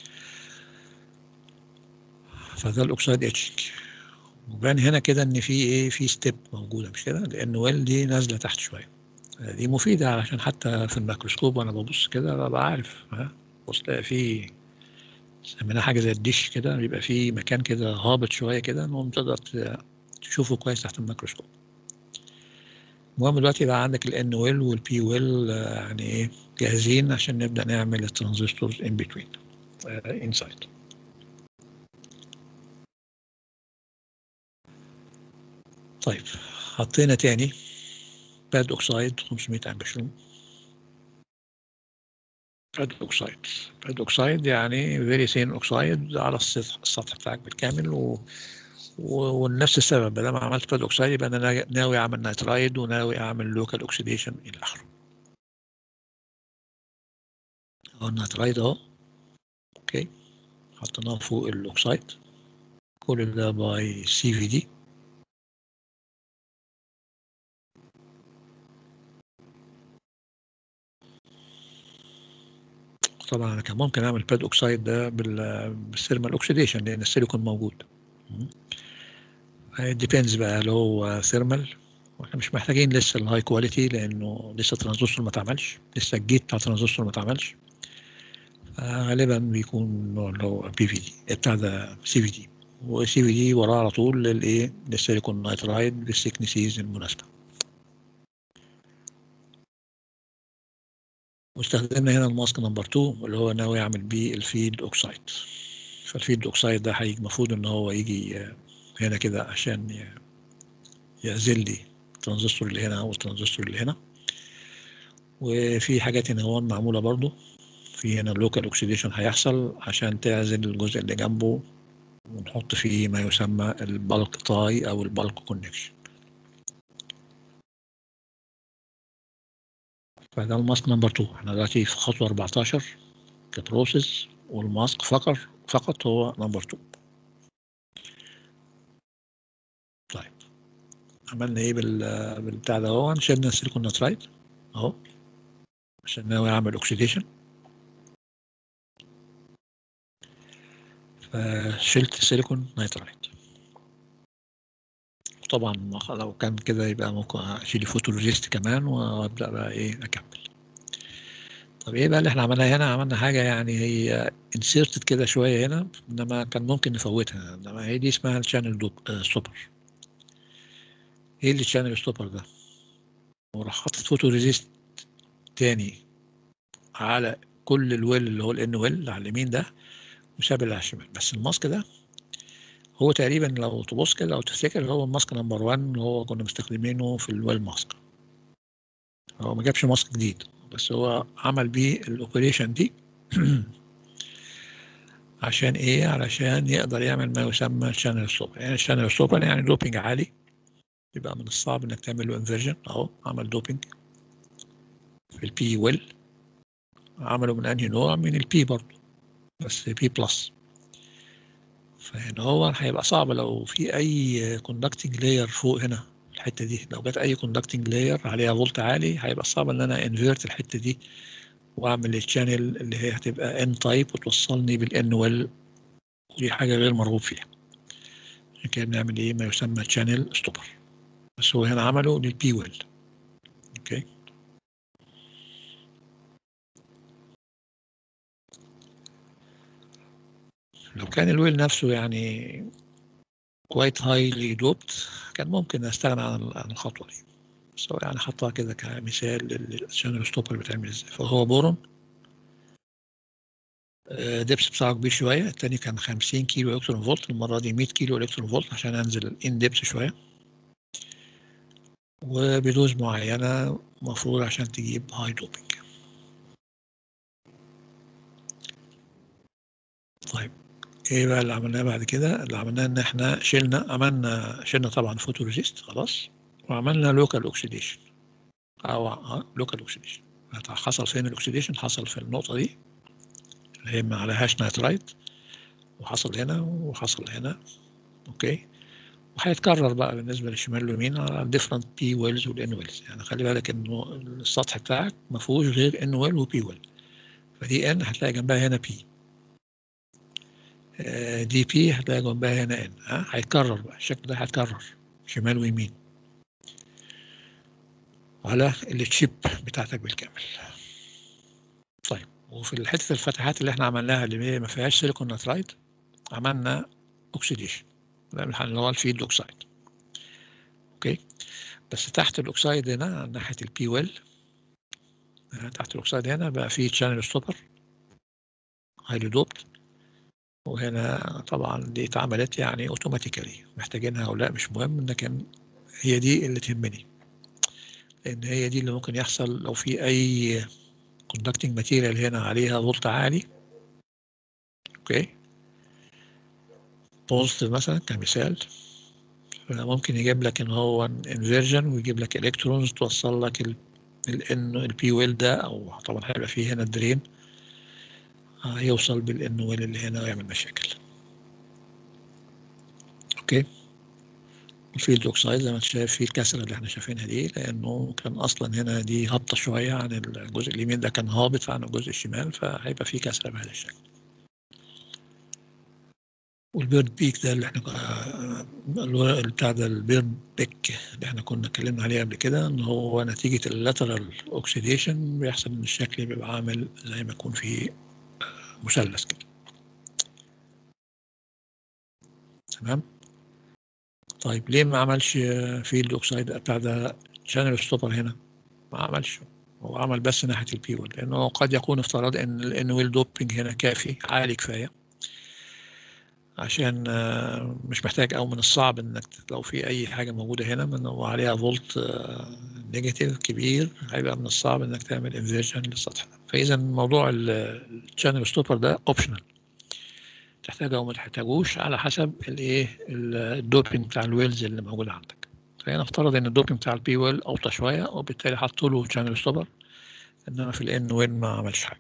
فده الأكسيد اتشنج وبان هنا كده إن في إيه في ستيب موجودة مش كده لأن ويل دي نازلة تحت شوية دي مفيدة علشان حتى في الميكروسكوب وأنا ببص كده ببقى عارف ها بص تلاقي في سميناها حاجة زي الدش كده بيبقى في مكان كده هابط شوية كده المهم تقدر تشوفه كويس تحت الميكروسكوب المهم دلوقتي يبقى عندك الان ويل والبي ويل يعني ايه جاهزين عشان نبدا نعمل الترانزستورز ان بتوين انسايد طيب حطينا تاني باد اوكسايد 500 انجشروم باد اوكسايد باد اوكسايد يعني فيري ثين اوكسايد على السطح السطح بتاعك بالكامل و... و... ونفس السبب بدل ما عملت باد اوكسايد يبقى انا ناوي اعمل نيترايد وناوي اعمل لوكال اوكسيديشن الى اخره اهو النيترايد اهو اوكي حطيناه فوق الاوكسايد كل ده باي سي في دي طبعا انا كان ممكن اعمل باد اوكسايد ده بالثيرمال اوكسيديشن لان السيليكون موجود ديبيندز بقى لو هو ثيرمال واحنا مش محتاجين لسه الهاي كواليتي لانه لسه ترانزستور ما اتعملش لسه الجيت بتاع الترانزستور ما اتعملش غالبا بيكون النوع اللي هو بي في دي بتاع ده سي في دي وسي في دي وراه على طول للايه للسيليكون نايترايد بالسيكنسيز المناسبه واستخدمنا هنا الماسك نمبر 2 اللي هو ناوي يعمل بيه الفيد اوكسايد فالفيد اوكسايد ده هيجي المفروض ان هو يجي هنا كده عشان يعزل لي الترانزستور اللي هنا والترانزستور اللي هنا وفي حاجات هنا هون معموله برضو في هنا اللوكال اوكسيديشن هيحصل عشان تعزل الجزء اللي جنبه ونحط فيه ما يسمى البلك تاي او البلك كونكشن فده الماسك نمبر 2 احنا دلوقتي في خطوه 14 كبروسيس والماسك فقط فقط هو نمبر 2 طيب عملنا ايه بال بالبتاع ده اهو شلنا السيليكون نترايد اهو عشان ناوي اعمل اوكسيديشن فشلت السيليكون نيترايد طبعا لو كان كده يبقى ممكن اشيل فوتوريزيست كمان وابدا بقى ايه اكمل طب ايه بقى اللي احنا عملناه هنا عملنا حاجه يعني هي انسيرتد كده شويه هنا انما كان ممكن نفوتها انما هي دي اسمها الشانل دوب آه ستوبر ايه اللي الشانل ستوبر ده وراح حاطط فوتوريزيست تاني على كل الويل اللي هو الان ويل على اليمين ده وساب اللي على الشمال بس الماسك ده هو تقريبا لو تبص كده لو تفتكر هو الماسك نمبر 1 اللي هو كنا مستخدمينه في الويل ماسك هو ما جابش ماسك جديد بس هو عمل بيه الاوبريشن دي عشان ايه علشان يقدر يعمل ما يسمى شانل ستوبر يعني الشانل ستوبر يعني دوبينج عالي يبقى من الصعب انك تعمل له انفرجن اهو عمل دوبينج في البي ويل عمله من انهي نوع من البي برضه بس بي بلس فهنا هو هيبقى صعب لو في اي كوندكتنج لاير فوق هنا الحته دي لو جت اي كوندكتنج لاير عليها فولت عالي هيبقى صعب ان انا انفيرت الحته دي واعمل الشانل اللي هي هتبقى ان تايب وتوصلني بالان ويل ودي حاجه غير مرغوب فيها عشان كده بنعمل ايه ما يسمى شانل ستوبر بس هو هنا عمله للبي ويل اوكي لو كان الويل نفسه يعني كويت هايلي دوبت كان ممكن استغنى عن الخطوه دي بس هو يعني حطها كده كمثال للشانل ستوبر بتعمل ازاي فهو بورون دبس بتاعه كبير شويه التاني كان 50 كيلو الكترون فولت المره دي 100 كيلو الكترون فولت عشان انزل ان دبس شويه وبدوز معينه المفروض عشان تجيب هاي دوبينج طيب ايه بقى اللي عملناه بعد كده اللي عملناه ان احنا شلنا عملنا شلنا طبعا فوتوريزيست خلاص وعملنا لوكال اوكسيديشن او لوكال اوكسيديشن حصل فين الاكسيديشن حصل في النقطه دي اللي هي ما عليهاش نايترايت وحصل هنا وحصل هنا اوكي وهيتكرر بقى بالنسبه للشمال واليمين على الديفرنت بي ويلز والان ويلز يعني خلي بالك انه السطح بتاعك ما فيهوش غير ان ويل وبي ويل فدي ان هتلاقي جنبها هنا بي دي بي هتلاقي جنبها هنا ان ها هيتكرر بقى الشكل ده هيتكرر شمال ويمين على التشيب بتاعتك بالكامل طيب وفي حته الفتحات اللي احنا عملناها اللي هي ما فيهاش سيليكون نترايد عملنا اوكسيديشن اللي هو الفيلد اوكسايد اوكي بس تحت الاوكسايد هنا ناحيه البي ويل تحت الاوكسايد هنا بقى في تشانل ستوبر هايلي دوبت وهنا طبعا دي اتعملت يعني اوتوماتيكالي محتاجينها او لا مش مهم لكن هي دي اللي تهمني لان هي دي اللي ممكن يحصل لو في اي conducting material هنا عليها فولت عالي اوكي بوزيتيف مثلا كمثال ممكن يجيب لك ان هو انفيرجن ويجيب لك الكترونز توصل لك الان البي ويل ده او طبعا هيبقى فيه هنا الدرين هيوصل بالان ويل اللي هنا ويعمل مشاكل اوكي الفيلد اوكسايد زي ما انت شايف فيه الكسره اللي احنا شايفينها دي لانه كان اصلا هنا دي هابطه شويه عن الجزء اليمين ده كان هابط عن الجزء الشمال فهيبقى فيه كسره بهذا الشكل والبيرد بيك ده اللي احنا بتاع ده البيرد بيك اللي احنا كنا اتكلمنا عليه قبل كده ان هو نتيجه اللاترال اوكسيديشن بيحصل ان الشكل بيبقى عامل زي ما يكون فيه مثلث كده تمام طيب ليه ما عملش فيلد اوكسايد بتاع ده شانل ستوبر هنا ما عملش هو عمل بس ناحيه البي ويل لانه قد يكون افترض ان الان ويل دوبنج هنا كافي عالي كفايه عشان مش محتاج او من الصعب انك لو في اي حاجه موجوده هنا من وعليها فولت نيجاتيف كبير هيبقى من الصعب انك تعمل انفيرجن للسطح ده فاذا موضوع الشانل ستوبر ده اوبشنال تحتاجه او ما تحتاجوش على حسب الايه الدوبينج بتاع الويلز اللي موجود عندك فهنا افترض ان الدوبينج بتاع البي ويل اوطى شويه وبالتالي حطوا له شانل ستوبر انما في الان وين ما عملش حاجه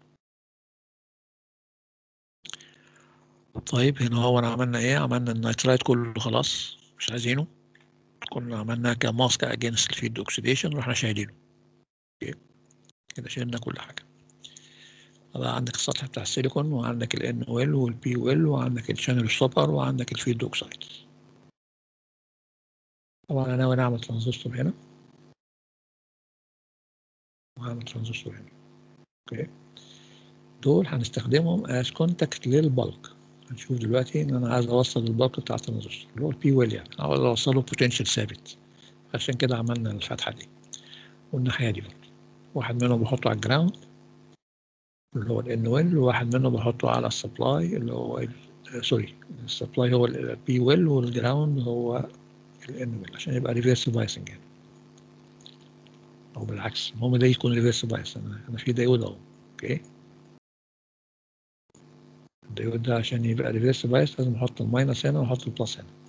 طيب هنا هو عملنا ايه عملنا النيترايت كله خلاص مش عايزينه كنا عملناه كماسك اجينست الفيد اوكسيديشن واحنا شايلينه كده شيلنا كل حاجه بقى عندك السطح بتاع السيليكون وعندك الان ويل والبي ويل وعندك الشانل ستوبر وعندك الفيد اوكسايد طبعا انا ناوي نعمل ترانزستور هنا وهعمل ترانزستور هنا اوكي دول هنستخدمهم از كونتاكت للبلك هنشوف دلوقتي ان انا عايز اوصل البلك بتاع الترانزستور اللي هو البي ويل يعني عاوز اوصله بوتنشال ثابت عشان كده عملنا الفتحه دي والناحيه دي برضه واحد منهم بحطه على الجراوند اللي هو الان ويل وواحد منهم بحطه على السبلاي اللي هو سوري السبلاي هو البي ويل والجراوند هو الان ويل عشان يبقى ريفيرس بايسنج يعني او بالعكس المهم ده يكون ريفيرس بايس انا انا في دايود اهو اوكي الدايود ده عشان يبقى ريفيرس بايس لازم احط الماينس هنا واحط البلس هنا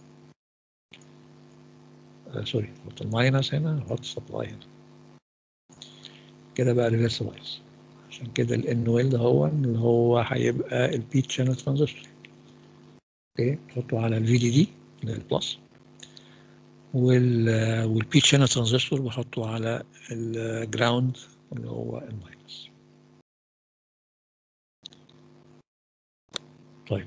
آه سوري احط الماينس هنا واحط السبلاي هنا كده بقى ريفيرس بايس عشان كده الان ويل ده هو اللي هو هيبقى البي شانل ترانزستور اوكي تحطه على الفي دي دي اللي هي البلس وال والبي شانل ترانزستور بحطه على الجراوند اللي هو الماينس طيب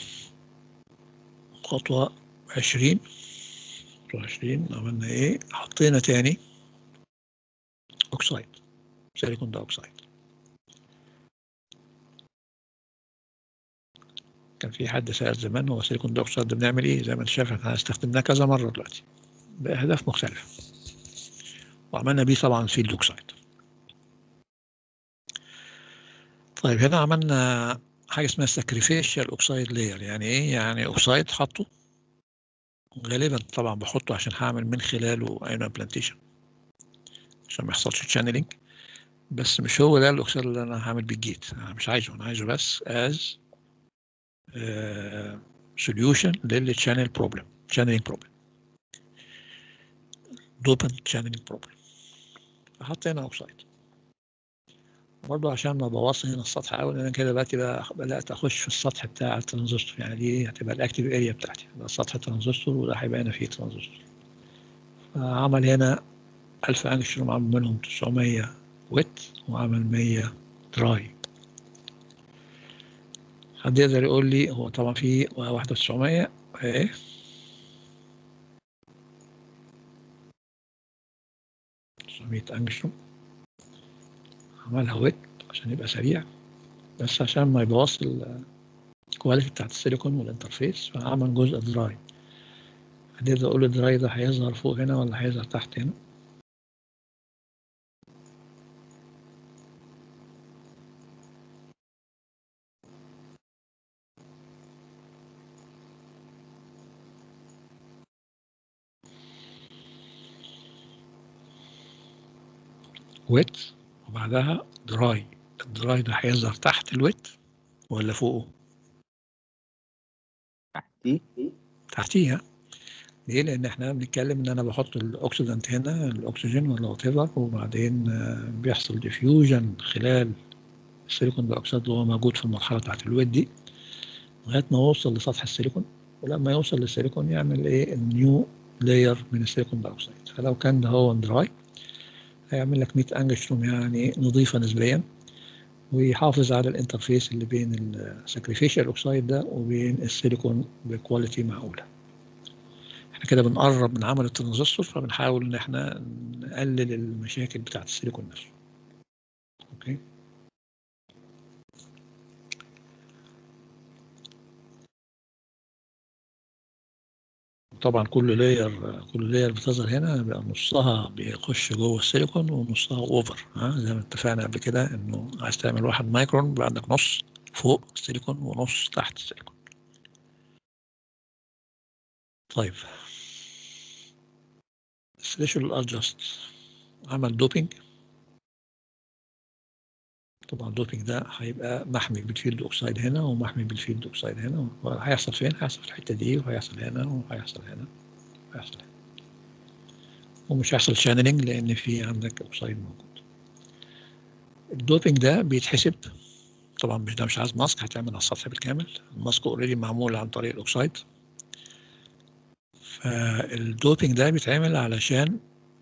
خطوة عشرين خطوة عشرين عملنا ايه حطينا تاني اوكسايد سيليكون دايوكسيد كان في حد سأل زمان هو سيليكون دايوكسيد ده بنعمل ايه زي ما انت شايف احنا استخدمناه كذا مرة دلوقتي بأهداف مختلفة وعملنا بيه طبعا فيلد اوكسايد طيب هنا عملنا حاجة اسمها ساكريفيشال اوكسايد لاير يعني ايه يعني اوكسايد حطه غالبا طبعا بحطه عشان هعمل من خلاله ايون امبلانتيشن عشان ما يحصلش تشانلينج بس مش هو ده الاكسيد اللي انا هعمل بيه الجيت انا مش عايزه انا عايزه بس از سوليوشن للتشانل بروبلم تشانلينج بروبلم دوبن تشانلينج بروبلم فحطينا اوكسايد برضه عشان ما بوصل هنا السطح قوي لان كده دلوقتي بقى بدات اخش في السطح بتاع الترانزستور يعني دي هتبقى الاكتيف اريا بتاعتي ده سطح الترانزستور وده هيبقى هنا فيه ترانزستور فعمل هنا 1000 انجستروم عمل منهم 900 ويت وعمل 100 دراي حد يقدر يقول لي هو طبعا في واحدة 900 ايه تسعمية انجستروم عملها ويت عشان يبقى سريع بس عشان ما يبوظ الكواليتي بتاعت السيليكون والانترفيس فعمل جزء دراي حد يقدر يقول الدراي ده هيظهر فوق هنا ولا هيظهر تحت هنا ويت وبعدها دراي الدراي ده هيظهر تحت الويت ولا فوقه تحتيه تحتيها ليه لان احنا بنتكلم ان انا بحط الاكسيدنت هنا الاكسجين ولا وات وبعدين آه، بيحصل ديفيوجن خلال السيليكون دايوكسيد اللي هو موجود في المرحله بتاعت الويت دي لغايه ما يوصل لسطح السيليكون ولما يوصل للسيليكون يعمل ايه النيو لاير من السيليكون دايوكسيد فلو كان ده هو دراي هيعمل لك 100 انجستروم يعني نظيفه نسبيا ويحافظ على الانترفيس اللي بين الساكريفيشال اوكسايد ده وبين السيليكون بكواليتي معقوله احنا كده بنقرب من عمل الترانزستور فبنحاول ان احنا نقلل المشاكل بتاعه السيليكون نفسه اوكي طبعا كل لاير كل لاير بتظهر هنا بيبقى نصها بيخش جوه السيليكون ونصها اوفر ها زي ما اتفقنا قبل كده انه عايز تعمل واحد مايكرون بيبقى عندك نص فوق السيليكون ونص تحت السيليكون طيب سبيشال ادجست عمل دوبينج طبعا الدوبينج ده هيبقى محمي بالفيلد اوكسايد هنا ومحمي بالفيلد اوكسايد هنا هيحصل فين؟ هيحصل في الحته دي وهيحصل هنا وهيحصل هنا وهيحصل هنا ومش هيحصل شانلينج لان في عندك اوكسايد موجود الدوبينج ده بيتحسب طبعا مش ده مش عايز ماسك هيتعمل على السطح بالكامل الماسك اوريدي معمول عن طريق الاوكسايد فالدوبينج ده بيتعمل علشان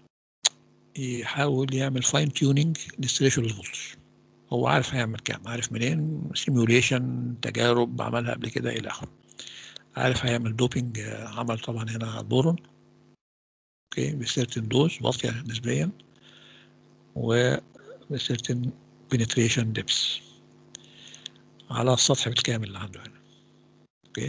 يحاول يعمل فاين تيونينج للثريشولد فولتج هو عارف هيعمل كام عارف منين سيميوليشن تجارب عملها قبل كده الى اخره عارف هيعمل دوبينج آه، عمل طبعا هنا بورون اوكي بسيرتن دوز واطيه نسبيا و بسيرتن بنتريشن ديبس على السطح بالكامل اللي عنده هنا اوكي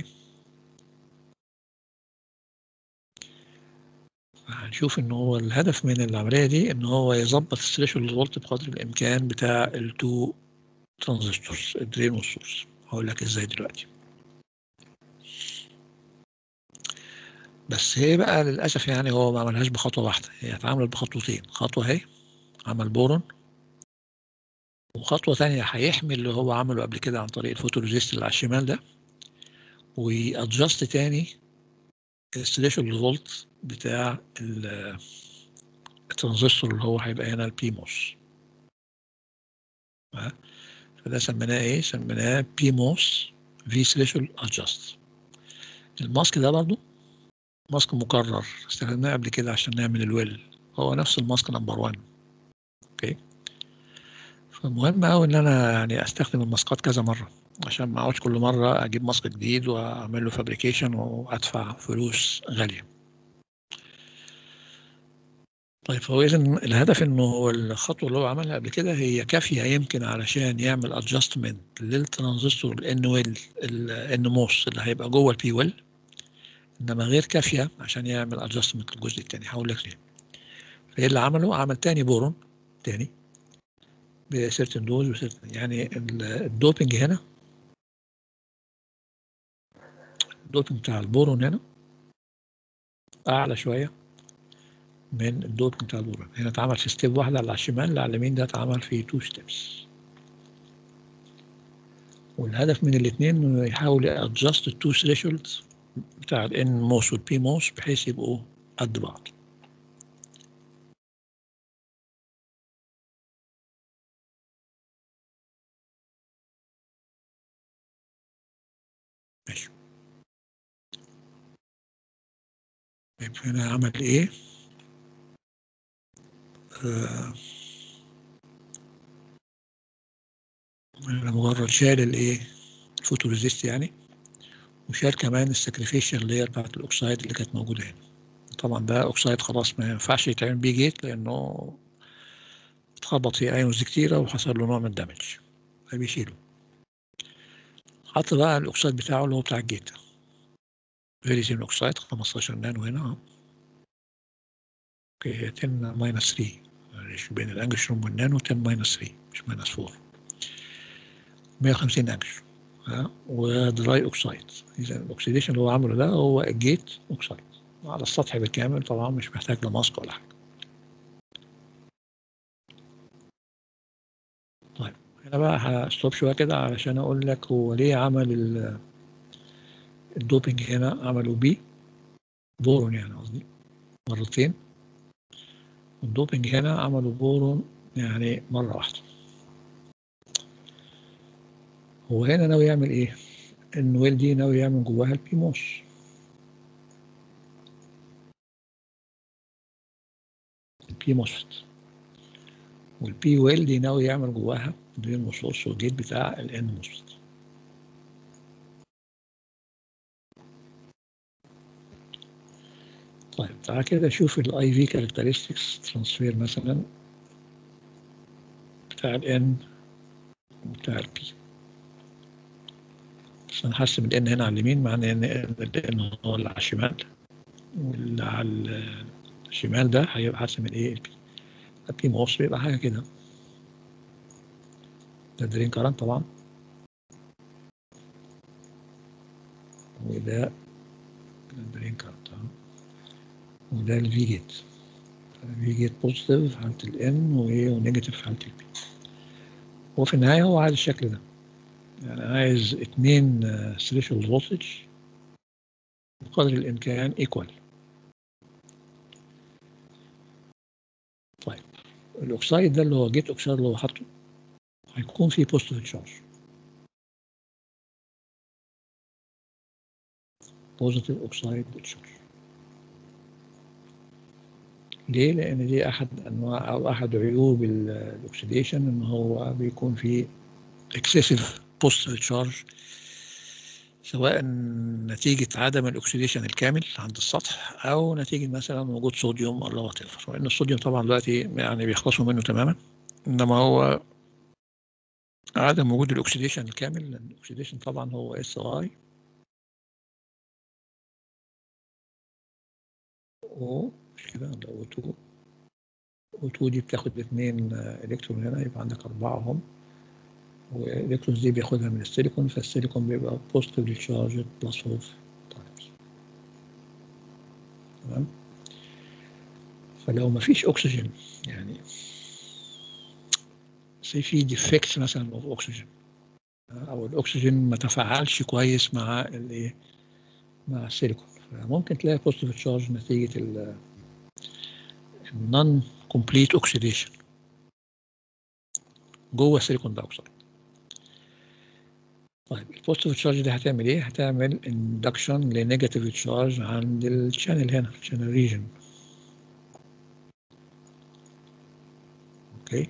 هنشوف ان هو الهدف من العمليه دي ان هو يظبط الثريشولد فولت بقدر الامكان بتاع التو ترانزستورز الدرين والسورس هقول لك ازاي دلوقتي بس هي بقى للاسف يعني هو ما عملهاش بخطوه واحده هي اتعملت بخطوتين خطوه اهي عمل بورون وخطوه ثانيه هيحمل اللي هو عمله قبل كده عن طريق الفوتوريزيست اللي على الشمال ده وادجست تاني الثريشولد فولت بتاع ال- الترانزستور اللي هو هيبقى هنا البي موس فده سميناه ايه سميناه بي موس في ثريشولد ادجست الماسك ده برضو ماسك مكرر استخدمناه قبل كده عشان نعمل الويل هو نفس الماسك نمبر 1 اوكي فمهم قوي ان انا يعني استخدم الماسكات كذا مره عشان ما اقعدش كل مره اجيب ماسك جديد واعمل له فابريكيشن وادفع فلوس غاليه طيب فهو اذا الهدف انه هو الخطوه اللي هو عملها قبل كده هي كافيه يمكن علشان يعمل ادجستمنت للترانزستور الان ويل الان موس اللي هيبقى جوه البي ويل انما غير كافيه عشان يعمل ادجستمنت للجزء الثاني هقول لك ليه فايه اللي عمله عمل تاني بورون تاني بسيرتن دوز وسيرتن يعني ال- الدوبنج هنا الدوبنج بتاع البورون هنا اعلى شويه من الدوبنج بتاع البورون هنا اتعمل في ستيب واحده على الشمال اللي على اليمين ده اتعمل في تو ستيبس والهدف من الاثنين انه يحاول يادجست التو ثريشولد بتاع الان موس والبي موس بحيث يبقوا قد بعض ماشي طيب هنا عمل ايه آه هنا مجرد شال الايه الفوتوريزيست يعني وشال كمان السكريفيشال لاير بتاعت الاكسايد اللي كانت موجوده هنا طبعا ده اكسايد خلاص ما ينفعش يتعمل بيه جيت لانه اتخبط فيه ايونز كتيره وحصل له نوع من الدمج فبيشيله حط بقى الاكسايد بتاعه اللي هو بتاع الجيت فيريزين اوكسايد 15 نانو هنا اهو اوكي هي 10 ماينس 3 معلش بين الانجستروم والنانو 10 ماينس 3 مش ماينس 4 150 انجستروم ها ودراي اوكسايد اذا الاكسيديشن اللي هو عمله ده هو الجيت اوكسايد على السطح بالكامل طبعا مش محتاج لا ماسك ولا حاجه بقى هستوب شويه كده علشان اقول لك هو ليه عمل ال- الدوبينج هنا عملوا بي بورون يعني قصدي مرتين والدوبينج هنا عملوا بورون يعني مرة واحدة هو هنا ناوي يعمل ايه؟ النويل دي ناوي يعمل جواها البيموس البي موسفت والبي ويل دي ناوي يعمل جواها درين موسوس والجيت بتاع الان موسفت طيب تعال كده شوف الاي في كاركترستكس ترانسفير مثلا بتاع الان وبتاع البي بس انا هرسم الان هنا على اليمين معناه ان الان هو اللي على الشمال واللي على الشمال ده هيبقى هرسم الايه البي البي موس بيبقى حاجه كده ده درين كارنت طبعا وده درين كارنت اهو وده الفي جيت الفي جيت بوزيتيف في حالة الان وايه ونيجاتيف في حالة البي وفي النهاية هو عايز الشكل ده يعني عايز اتنين ثريشولد فولتج بقدر الامكان ايكوال طيب الاوكسايد ده اللي هو جيت اوكسايد اللي هو حاطه هيكون فيه بوزيتيف تشارج بوزيتيف اوكسايد تشارج ليه؟ لأن دي أحد أنواع أو أحد عيوب ال- الأكسيديشن إن هو بيكون فيه excessive positive charge سواء نتيجة عدم الأكسيديشن الكامل عند السطح أو نتيجة مثلا وجود صوديوم ولا وات ايفر وإن الصوديوم طبعا دلوقتي يعني بيخلصوا منه تماما إنما هو عدم وجود الأكسيديشن الكامل لأن الأكسيديشن طبعا هو اس اي او مش كده ده او 2 او 2 دي بتاخد اثنين الكترون هنا يبقى عندك اربعه هم والالكترونز دي بياخدها من السيليكون فالسيليكون بيبقى بوزيتيفلي تشارجد بلس اوف تايمز تمام فلو ما فيش اكسجين يعني سي في ديفكت مثلا اوف اكسجين او الاكسجين ما تفاعلش كويس مع الايه مع السيليكون فممكن تلاقي بوزيتيف تشارج نتيجه ال النون كومبليت اوكسيديشن جوه السيليكون دايوكسيد طيب البوزيتيف تشارج دي هتعمل ايه؟ هتعمل اندكشن لنيجاتيف تشارج عند الشانل هنا الشانل ريجن اوكي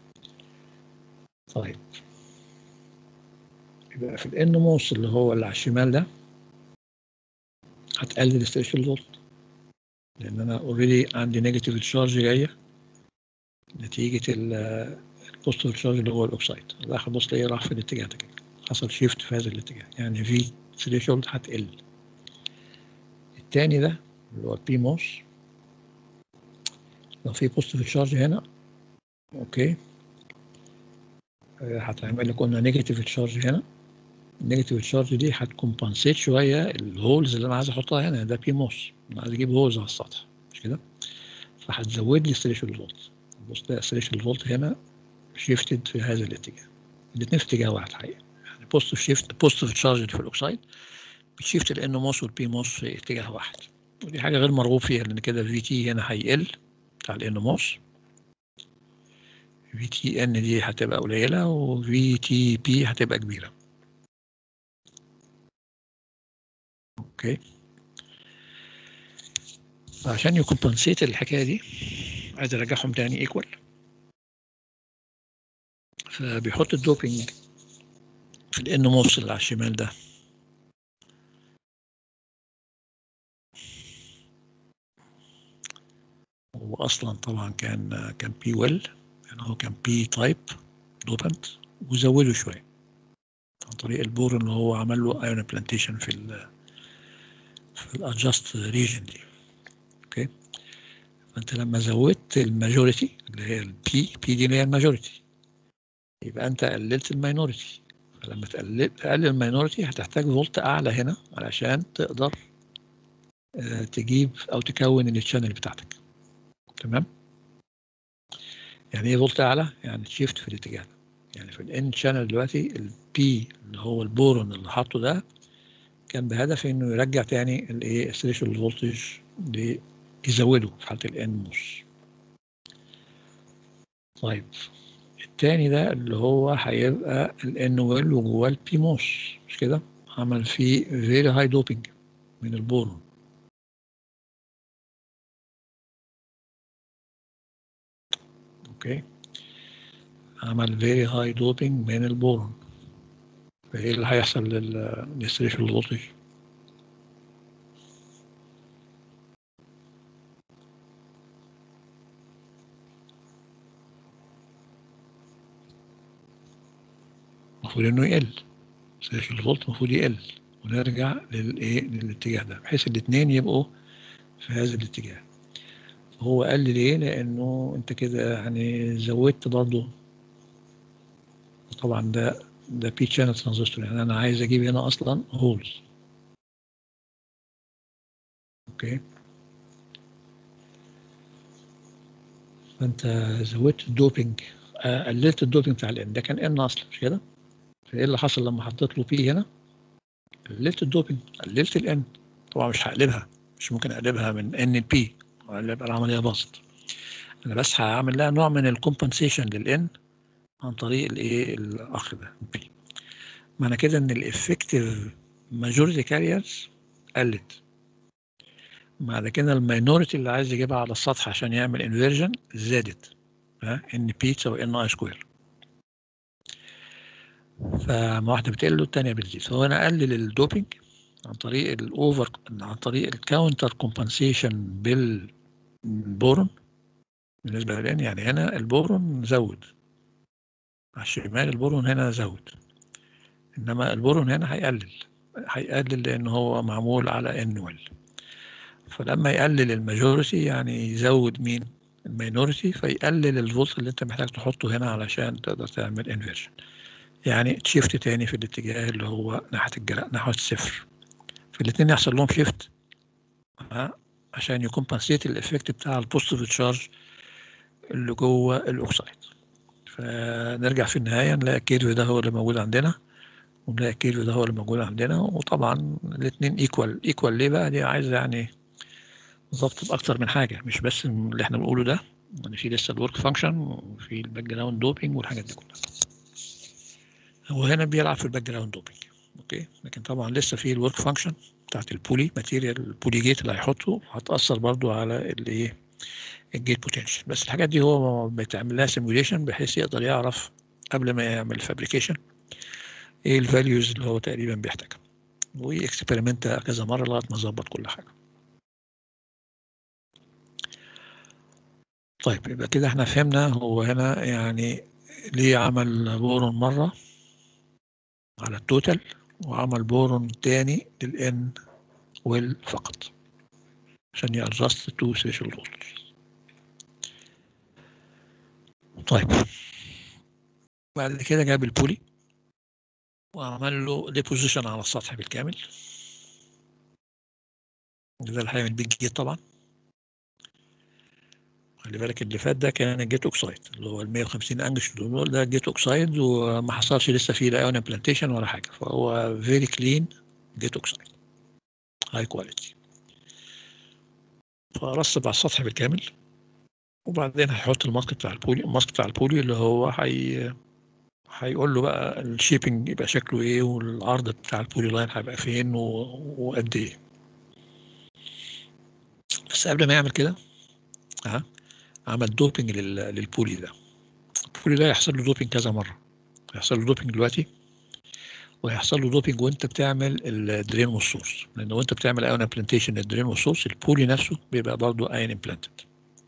طيب يبقى في الان موس اللي هو اللي على الشمال ده هتقلل الستيشن فولت لان انا اوريدي عندي نيجاتيف تشارج جايه نتيجه البوزيتيف تشارج اللي هو الاوكسايد راح بص ليه راح في الاتجاه ده كده حصل شيفت في هذا الاتجاه يعني في ثريشولد هتقل التاني ده اللي هو البي موس لو في بوزيتيف تشارج هنا اوكي آه، هتعمل لك قلنا نيجاتيف تشارج هنا النيجاتيف تشارج دي هتكمبنسيت شويه الهولز اللي انا عايز احطها هنا ده بي موس انا عايز اجيب هولز على السطح مش كده فهتزود لي ثريشولد فولت بص ده ثريشولد فولت هنا شيفتد في هذا الاتجاه الاثنين في اتجاه واحد حقيقه يعني بوزيتيف شيفت بوزيتيف تشارج في الاوكسايد بتشيفت الان موس والبي موس في اتجاه واحد ودي حاجه غير مرغوب فيها لان كده في تي هنا هيقل بتاع الان موس في تي ان دي هتبقى قليله وفي تي بي هتبقى كبيره اوكي عشان يكمبنسيت الحكايه دي عايز ارجعهم تاني ايكوال فبيحط الدوبينج في الان موس اللي على الشمال ده هو اصلا طبعا كان كان بي ويل يعني هو كان بي تايب دوبنت وزوده شويه عن طريق البور اللي هو عمل له ايون بلانتيشن في ال في الادجست ريجن دي اوكي فانت لما زودت الماجوريتي اللي هي البي بي دي اللي هي الماجوريتي يبقى انت قللت الماينوريتي فلما تقلل تقلل الماينوريتي هتحتاج فولت اعلى هنا علشان تقدر آه، تجيب او تكون التشانل بتاعتك تمام يعني ايه فولت اعلى يعني تشيفت في الاتجاه ده يعني في الان شانل دلوقتي البي اللي هو البورون اللي حاطه ده كان بهدف انه يرجع تاني الايه الثريشولد فولتج يزوده في حاله الان موس طيب التاني ده اللي هو هيبقى الان ويل وجواه البي موس مش كده عمل فيه فيري هاي دوبينج من البورون اوكي عمل فيري هاي دوبينج من البورون فايه اللي هيحصل للثريشولد فولتج المفروض انه يقل ثريشولد فولت المفروض يقل ونرجع للايه للاتجاه ده بحيث الاثنين يبقوا في هذا الاتجاه هو قال لي ليه لانه انت كده يعني زودت برضه طبعا ده ده بي شانل ترانزستور يعني انا عايز اجيب هنا اصلا هولز اوكي فانت زودت الدوبينج قللت الدوبينج بتاع الان ده كان ان اصلا مش كده فايه اللي حصل لما حطيت له بي هنا قللت الدوبينج قللت الان طبعا مش هقلبها مش ممكن اقلبها من ان لبي يبقى العمليه باظت انا بس هعمل لها نوع من الكومبنسيشن للان عن طريق الايه الاخ ده بي معنى كده ان الافكتيف ماجوريتي كاريرز قلت بعد كده الماينورتي اللي عايز يجيبها على السطح عشان يعمل انفيرجن زادت ها ان بي تساوي ان اي سكوير فما واحده بتقل والتانيه بتزيد فهو انا اقلل الدوبينج عن طريق الاوفر عن طريق الكاونتر كومبنسيشن بالبورون بالنسبه للان يعني هنا البورون زود على الشمال البورون هنا زود انما البورون هنا هيقلل هيقلل لان هو معمول على ان ويل فلما يقلل الماجوريتي يعني يزود مين الماينورتي فيقلل الفولت اللي انت محتاج تحطه هنا علشان تقدر تعمل انفيرجن يعني تشيفت تاني في الاتجاه اللي هو ناحيه الجراء نحو الصفر في الاثنين يحصل لهم شيفت عشان يكمبنسيت الافكت بتاع البوزيتيف تشارج اللي جوه الاوكسايد فنرجع في النهايه نلاقي الكيرف ده هو اللي موجود عندنا ونلاقي الكيرف ده هو اللي موجود عندنا وطبعا الاثنين ايكوال ايكوال ليه بقى دي عايزه يعني ضبط باكتر من حاجه مش بس اللي احنا بنقوله ده يعني في لسه الورك فانكشن وفي الباك جراوند دوبينج والحاجات دي كلها هو هنا بيلعب في الباك جراوند دوبينج اوكي لكن طبعا لسه في الورك فانكشن بتاعت البولي ماتيريال البولي جيت اللي هيحطه هتاثر برضو على الايه الجيت بوتنشال بس الحاجات دي هو بيتعمل لها سيموليشن بحيث يقدر يعرف قبل ما يعمل الفابريكيشن ايه الفاليوز اللي هو تقريبا بيحتاجها ويكسبيرمنت كذا مره لغايه ما يظبط كل حاجه طيب يبقى كده احنا فهمنا هو هنا يعني ليه عمل بورون مره على التوتال وعمل بورون تاني للان ويل فقط عشان يأجست تو سيشال فولتج طيب بعد كده جاب البولي وعمل له ديبوزيشن على السطح بالكامل ده اللي هيعمل بيج جيت طبعا خلي بالك اللي فات ده كان الجيت اوكسايد اللي هو ال 150 انجش دول ده جيت اوكسايد وما حصلش لسه فيه لا ايون امبلانتيشن ولا حاجه فهو فيري كلين جيت اوكسايد هاي كواليتي فرصب على السطح بالكامل وبعدين هيحط الماسك بتاع البولي الماسك بتاع البولي اللي هو هي هيقول له بقى الشيبنج يبقى شكله ايه والعرض بتاع البولي لاين هيبقى فين وقد ايه بس قبل ما يعمل كده ها عمل دوبينج للبولي ده البولي ده يحصل له دوبينج كذا مره هيحصل له دوبينج دلوقتي وهيحصل له دوبينج وانت بتعمل الدرين والسورس لان وانت بتعمل ايون امبلانتيشن للدرين والسورس البولي نفسه بيبقى برضه ايون امبلانتد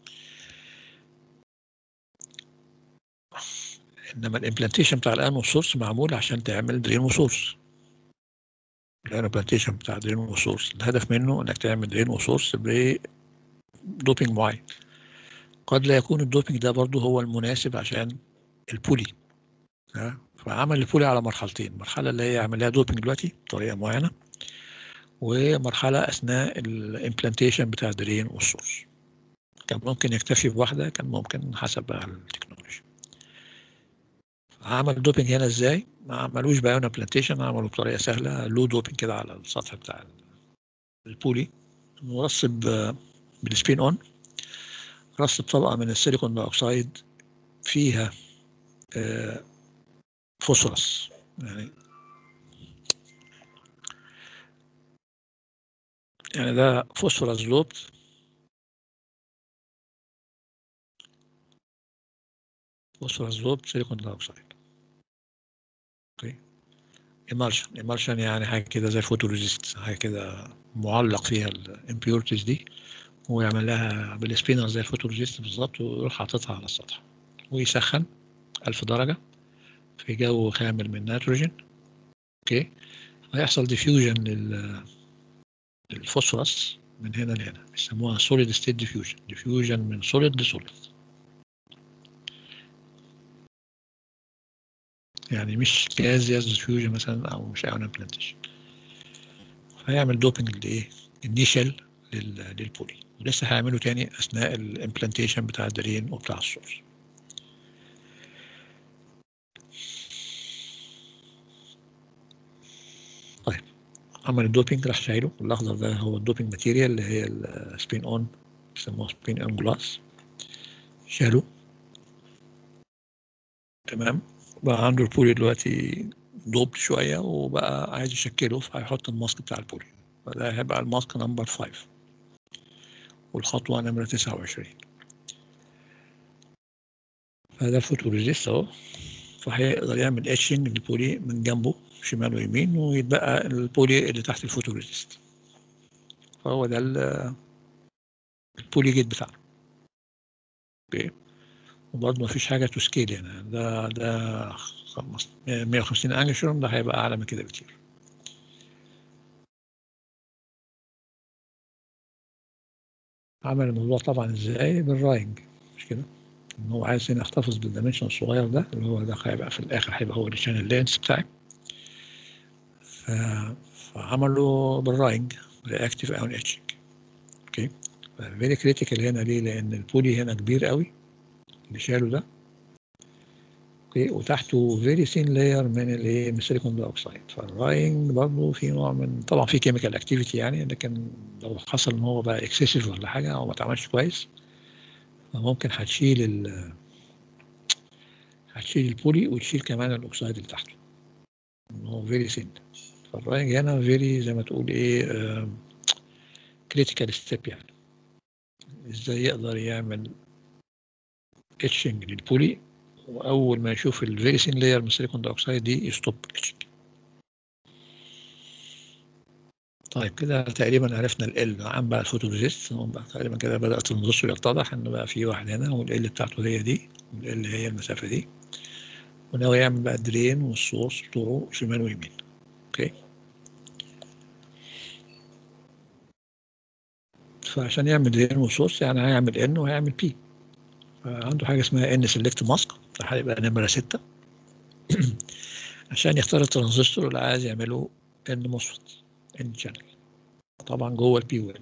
انما الامبلانتيشن بتاع الايون والسورس معمول عشان تعمل درين وسورس الايون امبلانتيشن بتاع درين وسورس الهدف منه انك تعمل درين وسورس بدوبينج معين قد لا يكون الدوبينج ده برضه هو المناسب عشان البولي ها فعمل البولي على مرحلتين مرحلة اللي هي يعمل لها دوبينج دلوقتي بطريقة معينة ومرحلة أثناء الامبلانتيشن بتاع الدرين والسورس كان ممكن يكتفي بواحدة كان ممكن حسب بقى التكنولوجيا عمل دوبينج هنا ازاي؟ ما عملوش بايونا بلانتيشن عملوا بطريقه سهله لو دوبينج كده على السطح بتاع البولي مرصب بالسبين اون رصب طبقه من السيليكون دايوكسيد فيها آه، فوسفورس يعني يعني ده فوسفورس لوب فوسفورس لوب سيليكون دايوكسيد اوكي ايمالشن ايمالشن يعني حاجه كده زي الفوتوريزيست حاجه كده معلق فيها الامبيورتيز دي ويعمل لها بالسبينر زي الفوتوريزيست بالظبط ويروح حاططها على السطح ويسخن 1000 درجه في جو خامل من نيتروجين اوكي هيحصل ديفيوجن لل للفوسفورس من هنا لهنا بيسموها سوليد ستيت ديفيوجن ديفيوجن من سوليد لسوليد يعني مش gaseous ديفيوجن مثلا او مش ايون امبلانتيشن هيعمل دوبنج لايه انيشال للبولي ولسه هيعمله تاني اثناء الامبلانتيشن بتاع الدرين وبتاع السورس طيب عمل الدوبينج راح شايله الاخضر ده هو الدوبينج ماتيريال اللي هي السبين اون بيسموها سبين اون جلاس شالوا تمام بقى عنده البولي دلوقتي دوب شويه وبقى عايز يشكله فهيحط الماسك بتاع البولي فده هيبقى الماسك نمبر 5 والخطوه نمره 29 فده الفوتوريزيست اهو فهيقدر يعمل اتشنج للبولي من جنبه شمال ويمين ويتبقى البولي اللي تحت الفوتوريزيست فهو ده البولي جيت بتاعنا اوكي وبرضه مفيش حاجة تو سكيل هنا ده ده 150 انجشرم ده هيبقى أعلى من كده بكتير عمل الموضوع طبعا ازاي بالراينج مش كده ان هو عايز هنا يحتفظ بالدايمنشن الصغير ده اللي هو ده هيبقى في الاخر هيبقى هو الشانل لينس بتاعي ف... فعمله بالراينج رياكتيف اون اتشنج اوكي فيري كريتيكال هنا ليه لان البولي هنا كبير قوي اللي شاله ده اوكي وتحته فيري ثين لاير من الايه من السيليكون دايوكسيد فالراينج برضه في نوع من طبعا في كيميكال اكتيفيتي يعني لكن لو حصل ان هو بقى اكسسيف ولا حاجه او ما اتعملش كويس فممكن هتشيل ال هتشيل البولي وتشيل كمان الاكسيد اللي تحته ان هو فيري ثين فالراينج هنا فيري زي ما تقول ايه كريتيكال ستيب يعني ازاي يقدر يعمل اتشنج للبولي واول ما يشوف الفيري ثين لاير من السيليكون دايوكسيد دي يستوب الاتشنج طيب كده تقريبا عرفنا ال نعم بقى الفوتوريزيست بقى تقريبا كده بدات النص يتضح ان بقى في واحد هنا والال بتاعته هي دي والال هي المسافه دي وناوي يعمل بقى الدرين والسورس بتوعه شمال ويمين اوكي فعشان يعمل درين وسورس يعني هيعمل ان وهيعمل بي عنده حاجه اسمها ان سيلكت ماسك ده هيبقى نمره 6 عشان يختار الترانزستور اللي عايز يعمله ان موسفت ان شانل طبعا جوه البي ويل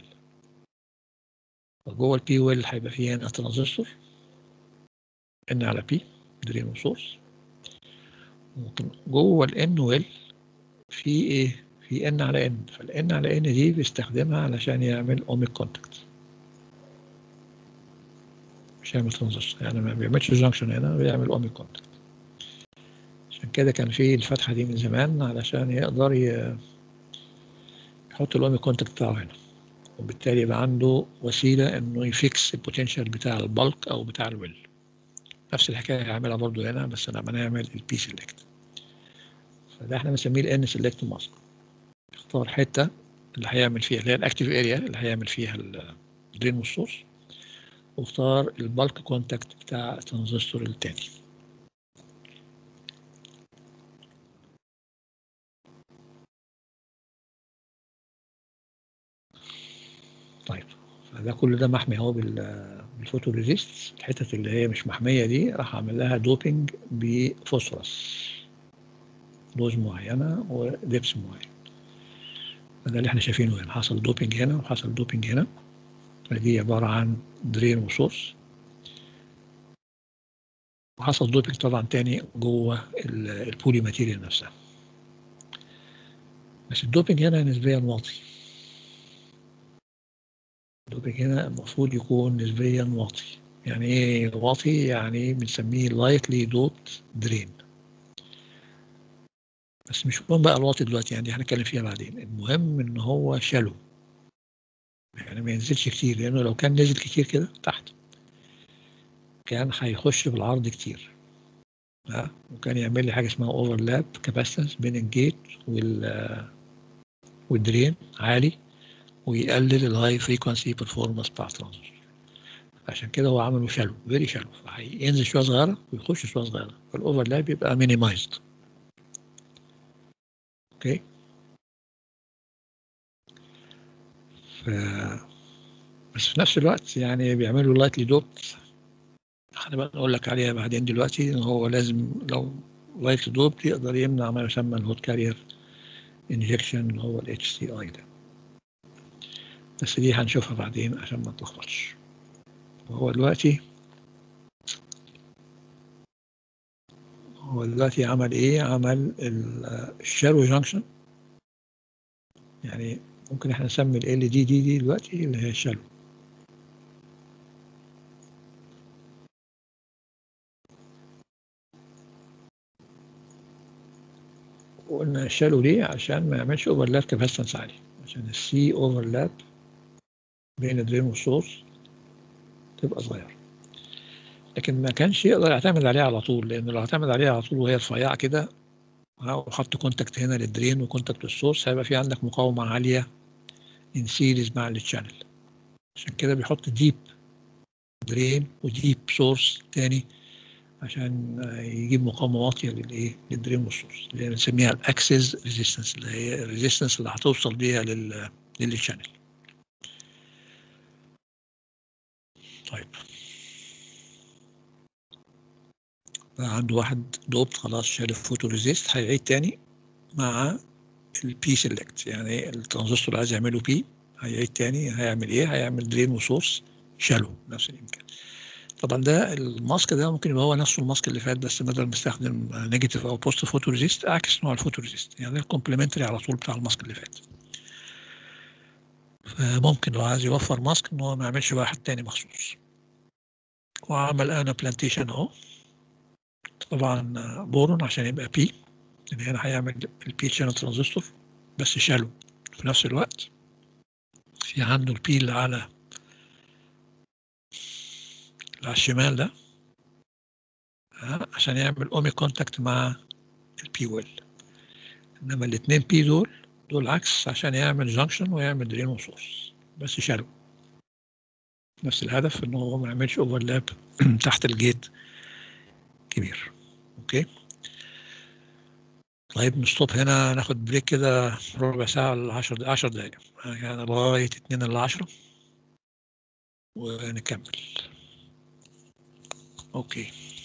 جوه البي ويل هيبقى فيه هنا ترانزستور ان على بي درين وسورس جوه الان ويل في ايه في ان على ان فالان على ان دي بيستخدمها علشان يعمل اوميك كونتاكت مش هيعمل ترانزستور يعني ما بيعملش جانكشن هنا بيعمل اوميك كونتاكت عشان كده كان في الفتحه دي من زمان علشان يقدر يحط الاوميك كونتاكت بتاعه هنا وبالتالي يبقى عنده وسيله انه يفكس البوتنشال بتاع البلك او بتاع الويل نفس الحكايه هيعملها برضو هنا بس لما نعمل البي سيلكت فده احنا بنسميه الان سيلكت ماسك اختار حته اللي هيعمل فيها اللي هي الاكتيف اريا اللي هيعمل فيها الدرين والسورس واختار البلك كونتاكت بتاع الترانزستور التاني طيب فده كل ده محمي اهو بالفوتوريزيست الحتت اللي هي مش محميه دي راح اعمل لها دوبينج بفوسفورس دوز معينه ودبس معين ده اللي احنا شايفينه هنا حصل دوبينج هنا وحصل دوبينج هنا فدي عباره عن درين وسورس وحصل دوبينج طبعا تاني جوه ال- البولي ماتيريال نفسها بس الدوبينج هنا نسبيا واطي الدوبينج هنا المفروض يكون نسبيا واطي يعني ايه واطي يعني بنسميه لايتلي دوت درين بس مش مهم بقى الواطي دلوقتي يعني هنتكلم فيها بعدين المهم ان هو شالو يعني ما ينزلش كتير لانه لو كان نزل كتير كده تحت كان هيخش بالعرض كتير ها وكان يعمل لي حاجه اسمها اوفرلاب كاباسيتنس بين الجيت وال والدرين عالي ويقلل الهاي فريكونسي برفورمانس بتاع الترانزستور عشان كده هو عمله شالو فيري شالو هينزل شويه صغيره ويخش شويه صغيره فالاوفرلاب يبقى مينيمايزد اوكي ف بس في نفس الوقت يعني بيعملوا لايتلي دوبت هنبقى نقول لك عليها بعدين دلوقتي ان هو لازم لو لايتلي دوبت يقدر يمنع ما يسمى الهوت كارير انجكشن اللي هو الاتش سي اي ده بس دي هنشوفها بعدين عشان ما تلخبطش هو دلوقتي هو دلوقتي عمل ايه عمل ال- الشارو جانكشن يعني ممكن احنا نسمي ال دي دي دي دلوقتي اللي هي الشالو وقلنا الشالو ليه عشان ما يعملش اوفرلاب كاباسيتنس عالي عشان السي اوفرلاب بين الدرين والسورس تبقى صغيرة لكن ما كانش يقدر يعتمد عليها على طول لأنه لو اعتمد عليها على طول وهي رفيعة كده ها، وحط كونتاكت هنا للدرين وكونتاكت للسورس هيبقى في عندك مقاومة عالية ان سيريز مع التشانل عشان كده بيحط ديب درين وديب سورس تاني عشان آه، يجيب مقاومة واطية للايه للدرين والسورس اللي هي بنسميها الاكسس ريزيستنس اللي هي الريزيستنس اللي هتوصل بيها لل للشانل طيب بقى عنده واحد دوبت خلاص شال الفوتو ريزيست هيعيد تاني مع البي سيلكت يعني الترانزستور اللي عايز يعمله بي هيعيد تاني هيعمل ايه هيعمل درين وسورس شالو نفس الامكان طبعا ده الماسك ده ممكن يبقى هو نفسه الماسك اللي فات بس بدل ما استخدم نيجاتيف او بوست فوتو ريزيست اعكس نوع الفوتو ريزيست يعني الكومبلمنتري على طول بتاع الماسك اللي فات فممكن لو عايز يوفر ماسك ان هو ما يعملش واحد تاني مخصوص وعمل انا بلانتيشن اهو طبعا بورون عشان يبقى بي لان هنا هيعمل البي شانل ترانزستور بس شالو في نفس الوقت في عنده البي اللي على اللي على الشمال ده ها، عشان يعمل اومي كونتاكت مع البي ويل انما الاثنين بي دول دول عكس عشان يعمل جانكشن ويعمل درين وسورس بس شالو نفس الهدف ان هو ما يعملش اوفرلاب تحت الجيت كبير اوكي طيب نستوب هنا ناخد بريك كده ربع ساعة ل 10 10 دقايق يعني لغاية 2 إلا 10 ونكمل اوكي